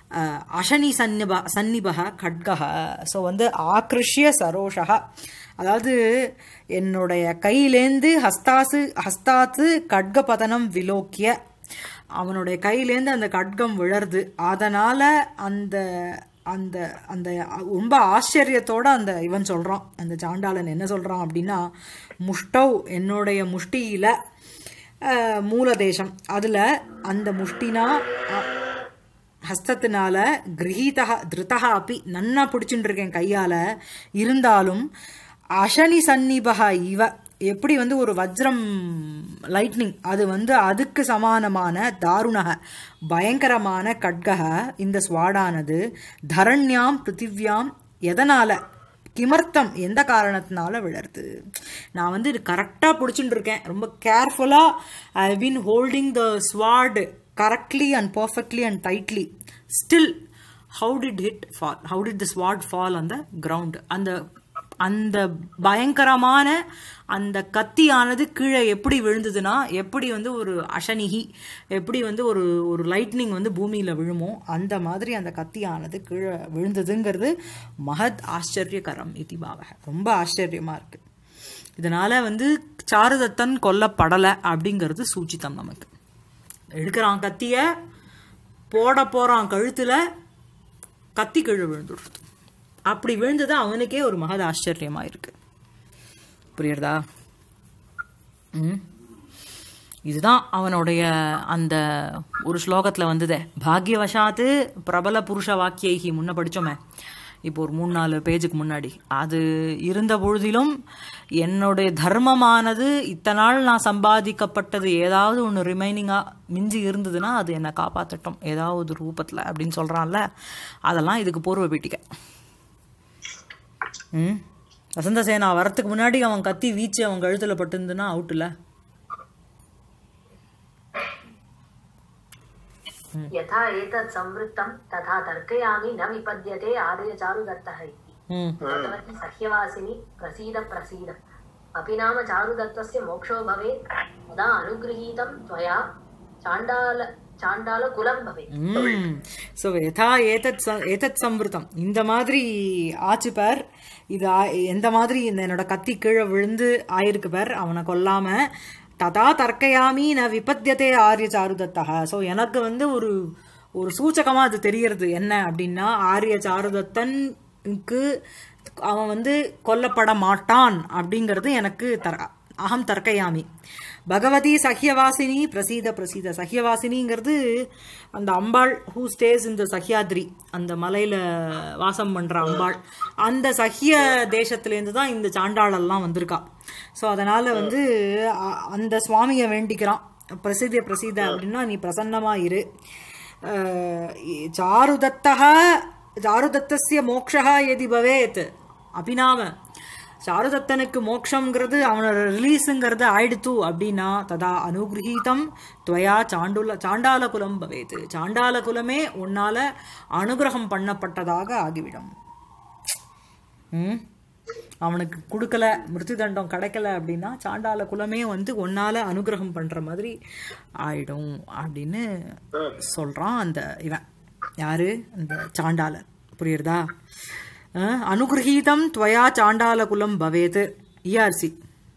அஹ், அசனி சன்னிப சன்னிபக கட்கக ஸோ வந்து ஆக்ருஷ்ய சரோஷக அதாவது என்னுடைய கையிலேந்து ஹஸ்தாசு ஹஸ்தாத்து கட்கபதனம் விலோக்கிய அவனுடைய கையிலேந்து அந்த கட்கம் விழருது அதனால அந்த அந்த அந்த ரொம்ப ஆச்சரியத்தோட அந்த இவன் சொல்றான் அந்த சாண்டாளன் என்ன சொல்றான் அப்படின்னா முஷ்டவ் என்னுடைய முஷ்டியில அஹ், மூலதேசம் அதுல அந்த முஷ்டினா அ- ஹஸ்தத்தினால கிரகீதா திருத்தா அப்பி நன்னா பிடிச்சுட்டு இருக்கேன் கையால இருந்தாலும் அசனி சந்நிபக இவ எப்படி வந்து ஒரு வஜ்ரம் லைட்னிங் அது வந்து அதுக்கு சமானமான தாருணக பயங்கரமான கட்கக இந்த ஸ்வாடானது தரண்யாம் பிருத்திவ்யாம் எதனால கிமர்த்தம் எந்த காரணத்தினால விழருது நான் வந்து இது கரெக்டாக பிடிச்சிட்டு இருக்கேன் ரொம்ப கேர்ஃபுல்லாக I been holding the sword correctly and perfectly and tightly still how did hit fall how did the sword fall on the ground அந்த அந்த பயங்கரமான அந்த கத்தியானது கீழே எப்படி விழுந்ததுன்னா எப்படி வந்து ஒரு அஷனிகி எப்படி வந்து ஒரு ஒரு லைட்னிங் வந்து பூமியில் விழுமோ அந்த மாதிரி அந்த கத்தியானது கீழே விழுந்ததுங்கிறது மகத் ஆச்சரியகரம் இதிபாவக ரொம்ப ஆச்சரியமா இருக்கு இதனால வந்து சாருதத்தன் கொல்லப்படலை அப்படிங்கிறது சூச்சித்தம் நமக்கு எடுக்கிறான் கத்திய போட போறான் கழுத்துல கத்தி கீழே விழுந்துடுறது அப்படி விழுந்தது அவனுக்கே ஒரு மகத ஆச்சரியமா இருக்கு புரியுறதா ம் இதுதான் அவனுடைய அந்த ஒரு ஸ்லோகத்தில் வந்ததே பாக்யவசாத்து பிரபல புருஷ வாக்கியைகி முன்ன படிச்சோமே இப்போ ஒரு மூணு நாலு பேஜுக்கு முன்னாடி அது இருந்த பொழுதிலும் என்னுடைய தர்மமானது இத்தனை நாள் நான் சம்பாதிக்கப்பட்டது ஏதாவது ஒன்று ரிமைனிங்காக மிஞ்சி இருந்ததுன்னா அது என்னை காப்பாற்றட்டும் ஏதாவது ஒரு ரூபத்தில் அப்படின்னு சொல்கிறான்ல அதெல்லாம் இதுக்கு பூர்வ பீட்டிக்கை ம் வசந்த சேனா வரத்துக்கு முன்னாடி அவன் கத்தி வீச்சு அவன் கழுத்துல பட்டிருந்துன்னா அவுட் இல்ல यथा एतत् संवृत्तं तथा तर्कयामि न विपद्यते आदय चारुदत्तः इति ம் भगवती सह्यवासिनी प्रसीद प्रसीद अपि नाम चारुदत्तस्य मोक्षो भवेत् तदा अनुगृहीतं त्वया चाण्डाल चाण्डालकुलं भवेत् ம் ஸோ யதா ஏதத் ச- ஏதத் சம்ருத்தம் இந்த மாதிரி ஆச்சு பார் இது ஆ- எந்த மாதிரி இந்த என்னோட கத்தி கீழே விழுந்து ஆயிருக்கு பார் அவனை கொல்லாம ததா தர்க்கயாமி ந விபத்தியதே ஆரிய சாருதத்தா ஸோ எனக்கு வந்து ஒரு ஒரு சூச்சகமா அது தெரியறது என்ன அப்படின்னா ஆரிய சாருதத்தனுக்கு அவன் வந்து கொல்லப்பட மாட்டான் அப்படிங்கிறது எனக்கு தர அகம் தர்க்கயாமி பகவதி சஹ்யவாசினி பிரசீத பிரசீத சஹ்யவாசினிங்கிறது அந்த அம்பாள் ஹூ ஸ்டேஸ் இந்த சஹ்யாத்ரி அந்த மலையில வாசம் பண்ற அம்பாள் அந்த சஹ்ய தேசத்துலேருந்து தான் இந்த சாண்டாளெல்லாம் வந்திருக்கா ஸோ அதனால வந்து அ- அந்த சுவாமியை வேண்டிக்கிறான் பிரசித்த பிரசீத அப்படின்னா நீ பிரசன்னமா இரு அஹ், சாருதத்தः சாருதத்தஸ்ய மோக்ஷா எதி பவேத் அபிநாம சாருதத்தனுக்கு மோக்ஷங்கிறது அவனோட ரிலீஸுங்கிறது ஆயிடுத்து அப்படின்னா ததா அனுகிரகீதம் துவயா சாண்டுல சாண்டால குலம் பவேத் சாண்டால குலமே உன்னால அனுகிரகம் பண்ணப்பட்டதாக ஆகிவிடும் ம் அவனுக்கு கொடுக்கல மிருத்து தண்டம் கிடைக்கல அப்படின்னா சாண்டால குலமே வந்து ஒன்னால அனுகிரகம் பண்ற மாதிரி ஆயிடும் அப்படின்னு சொல்றான் அந்த இவன் யாரு அந்த சாண்டாளன் புரியுறதா அஹ், அனுகிரகீதம் துவயா சாண்டால குலம் பவேத் இஆர்சி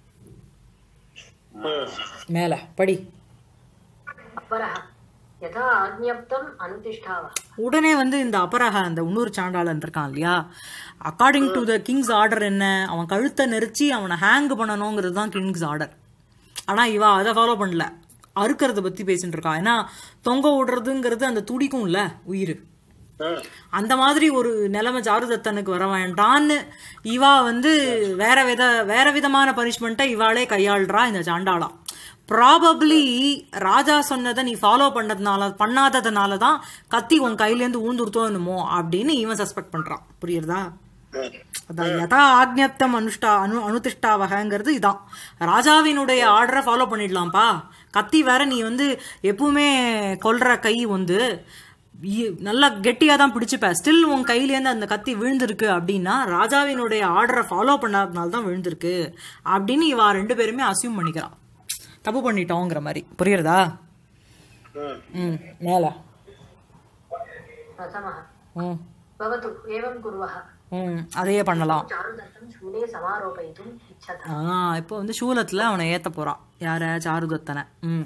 மேல படி अपरः यथा आज्ञप्तम् अनुतिष्ठावः உடனே வந்து இந்த அபரக அந்த இன்னொரு சாண்டாளன் இருக்கான் இல்லையா according to the king's order என்ன அவன் கழுத்தை நெரிச்சு அவனை ஹேங் பண்ணணுங்கிறது தான் கிங்ஸ் ஆர்டர் ஆனா இவ அதை ஃபாலோ பண்ணல அறுக்கிறத பத்தி பேசிட்டு இருக்கா ஏன்னா தொங்க விடுறதுங்கிறது அந்த துடிக்கும் இல்ல உயிர் அந்த மாதிரி ஒரு நிலைமை ஜாருதத்தனுக்கு வர வேண்டான்னு இவா வந்து வேற வித வேற விதமான பனிஷ்மெண்ட்டை இவாளே கையாள்றா இந்த சாண்டாளா ப்ராபப்ளி ராஜா சொன்னதை நீ ஃபாலோ பண்ணதுனால பண்ணாததுனால தான் கத்தி உன் கையிலேருந்து ஊந்துருத்தோ என்னமோ அப்படின்னு இவன் சஸ்பெக்ட் பண்றான் புரியுறதா அதான் யதா ஆக்ஞப்தம் அனுஷ்டா அனு அனுதிஷ்டாவகங்கிறது இதான் ராஜாவினுடைய ஆர்டரை ஃபாலோ பண்ணிடலாம்ப்பா கத்தி வேற நீ வந்து எப்பவுமே கொல்ற கை வந்து இ- நல்லா கெட்டியா தான் பிடிச்சுப்ப ஸ்டில் உன் கையிலேருந்து அந்த கத்தி விழுந்திருக்கு அப்படின்னா ராஜாவினுடைய ஆர்டரை ஃபாலோ பண்ணாதனால தான் விழுந்திருக்கு அப்படின்னு இவா ரெண்டு பேருமே அசியூம் பண்ணிக்கிறான் தப்பு பண்ணிட்டோங்கிற மாதிரி புரியுறதா ம் மேல प्रथमः ம் भवतु एवं कुर्वः ம் அதையே பண்ணலாம் चारुदत्तं शूले समारोपयितुम् इच्छतः ஆ இப்போ வந்து சூலத்தில் அவனை ஏற்ற போகிறான் யார சாருதத்தனை ம்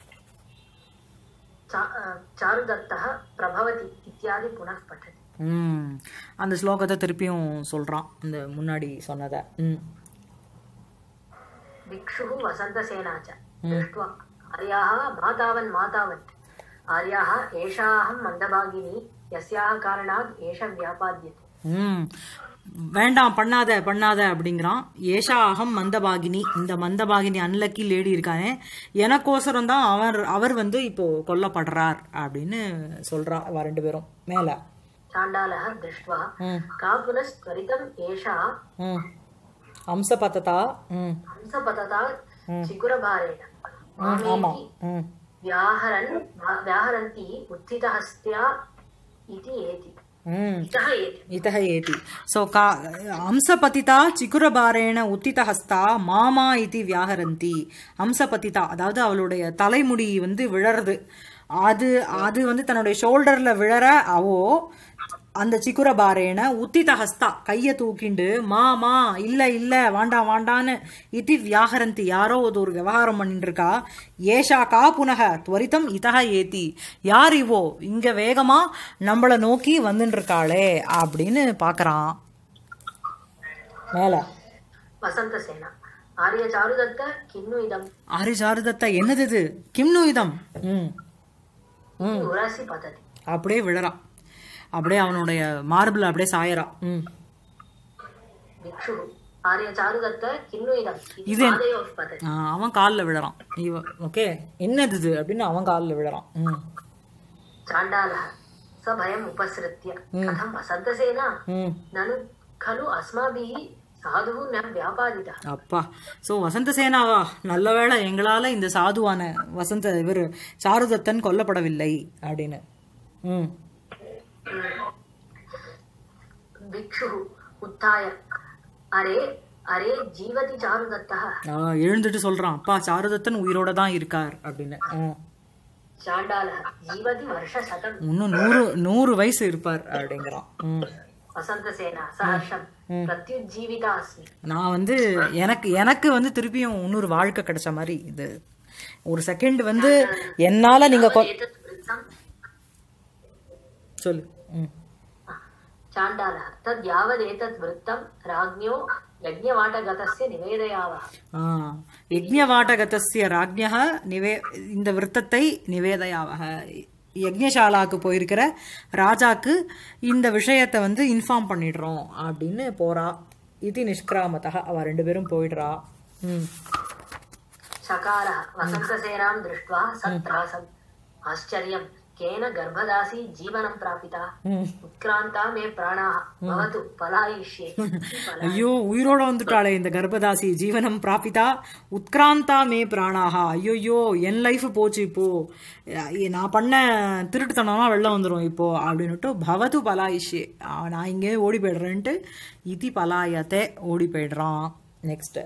चा- अ, चारुदत्तः प्रभवति इत्यादि पुनः पठति ம் அந்த ஸ்லோகத்தை திருப்பியும் சொல்கிறான் அந்த முன்னாடி சொன்னதை ம் भिक्षुः वसन्तसेना च दृष्ट्वा आर्याः मातावन् मातावत् आर्याः एषा अहं मन्दभागिनी यस्याः कारणात् एष व्यापाद्यते ம் வேண்டாம் பண்ணாத பண்ணாத அப்படிங்கிறான் ஏஷா அகம் மந்தபாகினி இந்த மந்தபாகினி அன்லக்கி லேடி இருக்கானே எனக்கோசரம் தான் அவர் அவர் வந்து இப்போ கொல்லப்படுறார் அப்படின்னு சொல்றா அவ ரெண்டு பேரும் மேல चाण्डालः दृष्ट्वा ம் का पुनस्त्वरितम् एषा ம் அம்சபத்ததா ம் हंसपतता चिकुरभारेण ம் ஆமா मामेति ம் व्याहरन् व्याहरन्ती उत्थितहस्त्या इति एति ம் इतः एति इतः एति सो का हंसपतिता சிக்குரபாரேண உத்திதஹஸ்தா மாமா இதி வியாகரந்தி ஹம்சபதிதா அதாவது அவளுடைய தலைமுடி வந்து விழறது அது அது வந்து தன்னுடைய ஷோல்டர்ல விழற அவோ அந்த சிக்குரபாரேன உத்தித ஹஸ்தா கையை தூக்கிண்டு மாமா இல்ல இல்ல வாண்டாம் வாண்டான்னு இதி வியாகரந்தி யாரோ அது ஒரு விவகாரம் பண்ணிட்டு இருக்கா ஏஷா கா புனக துவரிதம் இதக ஏத்தி யார் இவோ இங்க வேகமா நம்மள நோக்கி வந்துட்டு இருக்காளே அப்படின்னு பாக்குறான் மேல वसन्तसेना आर्य चारुदत्त किन्नु इदम् ஆரி சாரதத்தா என்னது இது கிம்னு இதம் ம் ம் उरसि पतति அப்படியே விழறான் அப்படியே அவனுடைய மார்பிள் அப்படியே சாயறான் ம் भिक्षुः आर्य चारुदत्त किन्नु इदम् इति इदं- पादयोः पतति ஆ, அவன் காலில் விழறான் இவ ஓகே என்னது இது அப்படின்னு அவன் காலில் விழறான் ம் चाण्डालः स भयम् उपसृत्य कथं वसन्तसेना ம் ननु खलु अस्माभिः साधुः न व्यापादितः அப்பா ஸோ வசந்த சேனாவா நல்ல வேளை எங்களால இந்த சாதுவான வசந்த இவர் சாருதத்தன் கொல்லப்படவில்லை அப்படின்னு ம் भिक्षुः उत्थाय अरे अरे जीवति चारुदत्तः ஆ, எழுந்துட்டு சொல்றான் அப்பா சாருதத்தன் உயிரோட தான் இருக்கார் அப்படின்னு ம். चाण्डालः जीवति वर्षशतम् இன்னும் நூறு நூறு வயசு இருப்பார் அப்படிங்கிறான் ம் वसन्तसेना सहर्षं प्रत्युज्जीविता अस्मि நான் வந்து எனக்கு எனக்கு வந்து திருப்பியும் இன்னொரு வாழ்க்கை கிடைச்ச மாதிரி இது ஒரு செகண்ட் வந்து என்னால நீங்க கொ- एतत् वृत्तं சொல்லு ம் चाण्डालः तद् यावदेतत् वृत्तं राज्ञो यज्ञवाटगतस्य निवेदयावः ஆ, யஜ்ஞவாட்டகதஸ்ய ராஜ்ஞः நிவே இந்த விருத்தத்தை நிவேதயாவக யஜ்ஞசாலாக்கு போயிருக்கிற ராஜாக்கு இந்த விஷயத்தை வந்து இன்ஃபார்ம் பண்ணிடுறோம் அப்படின்னு போறா இது நிஷ்கிராமத்தக அவ ரெண்டு பேரும் போயிடுறா ம் चकारः वसन्तसेनां दृष्ट्वा सत्रासम् आश्चर्यं केन गर्भदासी जीवनं प्रापिता ம் उत्क्रान्ता मे प्राणाः भवतु पलायिष्ये पला- ஐயோ உயிரோட வந்துட்டாளே இந்த கர்ப்பதாசி ஜீவனம் பிராபிதா உத்கிராந்தா மே பிராணாகா ஐயோயோ என் லைஃப் போச்சு இப்போ அஹ் நான் பண்ண திருட்டுத்தனமா வெளில வந்துடும் இப்போ அப்படின்னுட்டு பவது பலாயிஷே அஹ் நான் இங்கே ஓடி போயிடுறேன்ட்டு இதி பலாயத்தை ஓடி போயிடுறான் நெக்ஸ்ட்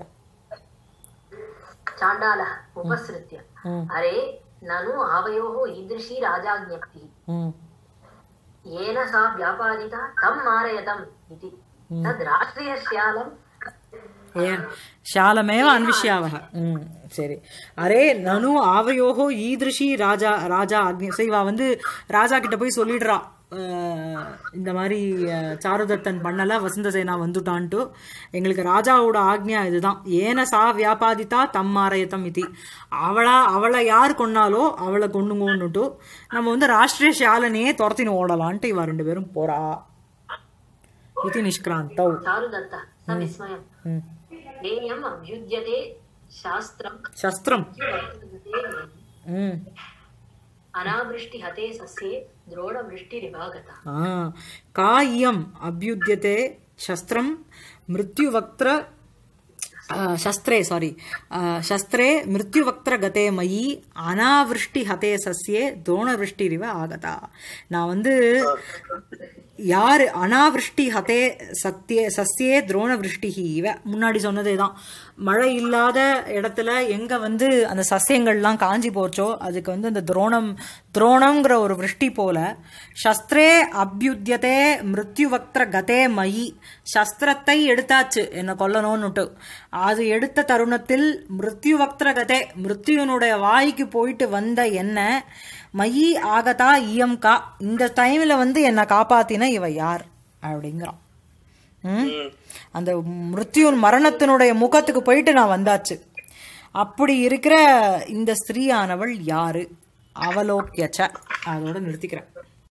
चाण्डालः उपसृत्य ம். अरे ननु आवयोः ईदृशी राजाज्ञप्तिः ம் येन सा व्यापादिता तं मारयतम् इति तद् राष्ट्रियश्यालं ஏன் ஷாலமேவ அன்விஷ்யாவக ம் சரி அரே நனு ஆவையோகோ ஈதிருஷி ராஜா ராஜா அக்னி so இவ வந்து ராஜா கிட்ட போய் சொல்லிடுறா அஹ், இந்த மாதிரி அஹ், சாருதத்தன் பண்ணல வசந்த சேனா வந்துட்டான்ட்டு எங்களுக்கு ராஜாவோட ஆக்ஞா இதுதான் ஏன சா வியாபாதித்தா தம் மாரயத்தம் இதி அவளா அவளை யார் கொன்னாலோ அவளை கொண்டுங்கன்னுட்டு நம்ம வந்து ராஷ்டிரிய ஷாலனையே துரத்தின்னு ஓடலான்ட்டு இவ ரெண்டு பேரும் போறா இது நிஷ்கிராந்தௌ चारुदत्तः स विस्मयम् ம் नेयम् अभ्युद्यते शास्त्रं சஸ்திரம் वर्तते ம் अनावृष्टिहते सस्ये द्रोणवृष्टिरिवागता आ, का इयम् अभ्युद्यते शस्त्रं मृत्युवक्त्र आ, शस्त्रे சாரி शस्त्रे மிருத்யுவக்திரகதே மயி அனாவிருஷ்டி ஹதே சஸ்யே துரோணவிருஷ்டிரிவ ஆகதா நான் வந்து யாரு அனாவிருஷ்டி ஹதே சத்திய சஸ்யே துரோண விருஷ்டி இவ முன்னாடி சொன்னதே தான் மழை இல்லாத இடத்துல எங்க வந்து அந்த சஸ்யங்கள்லாம் காஞ்சி போச்சோ அதுக்கு வந்து அந்த துரோணம் துரோணம்ங்கிற ஒரு விருஷ்டி போல சஸ்திரே அபியுத்தியதே மிருத்யுவக்திர கதே மயி சஸ்திரத்தை எடுத்தாச்சு என்ன கொல்லணும்னுட்டு அது எடுத்த தருணத்தில் மிருத்யுவக்திர கதே மிருத்யுனுடைய வாய்க்கு போயிட்டு வந்த என்ன மயி ஆகதா இயம் கா இந்த டைம்ல வந்து என்னை காப்பாத்தின இவ யார் அப்படிங்கிறான் ம்? அந்த மிருத்யுன் மரணத்தினுடைய முகத்துக்கு போயிட்டு நான் வந்தாச்சு அப்படி இருக்கிற இந்த ஸ்திரீயானவள் யாரு அவலோக்கியச்ச அதோட நிறுத்திக்கிறேன்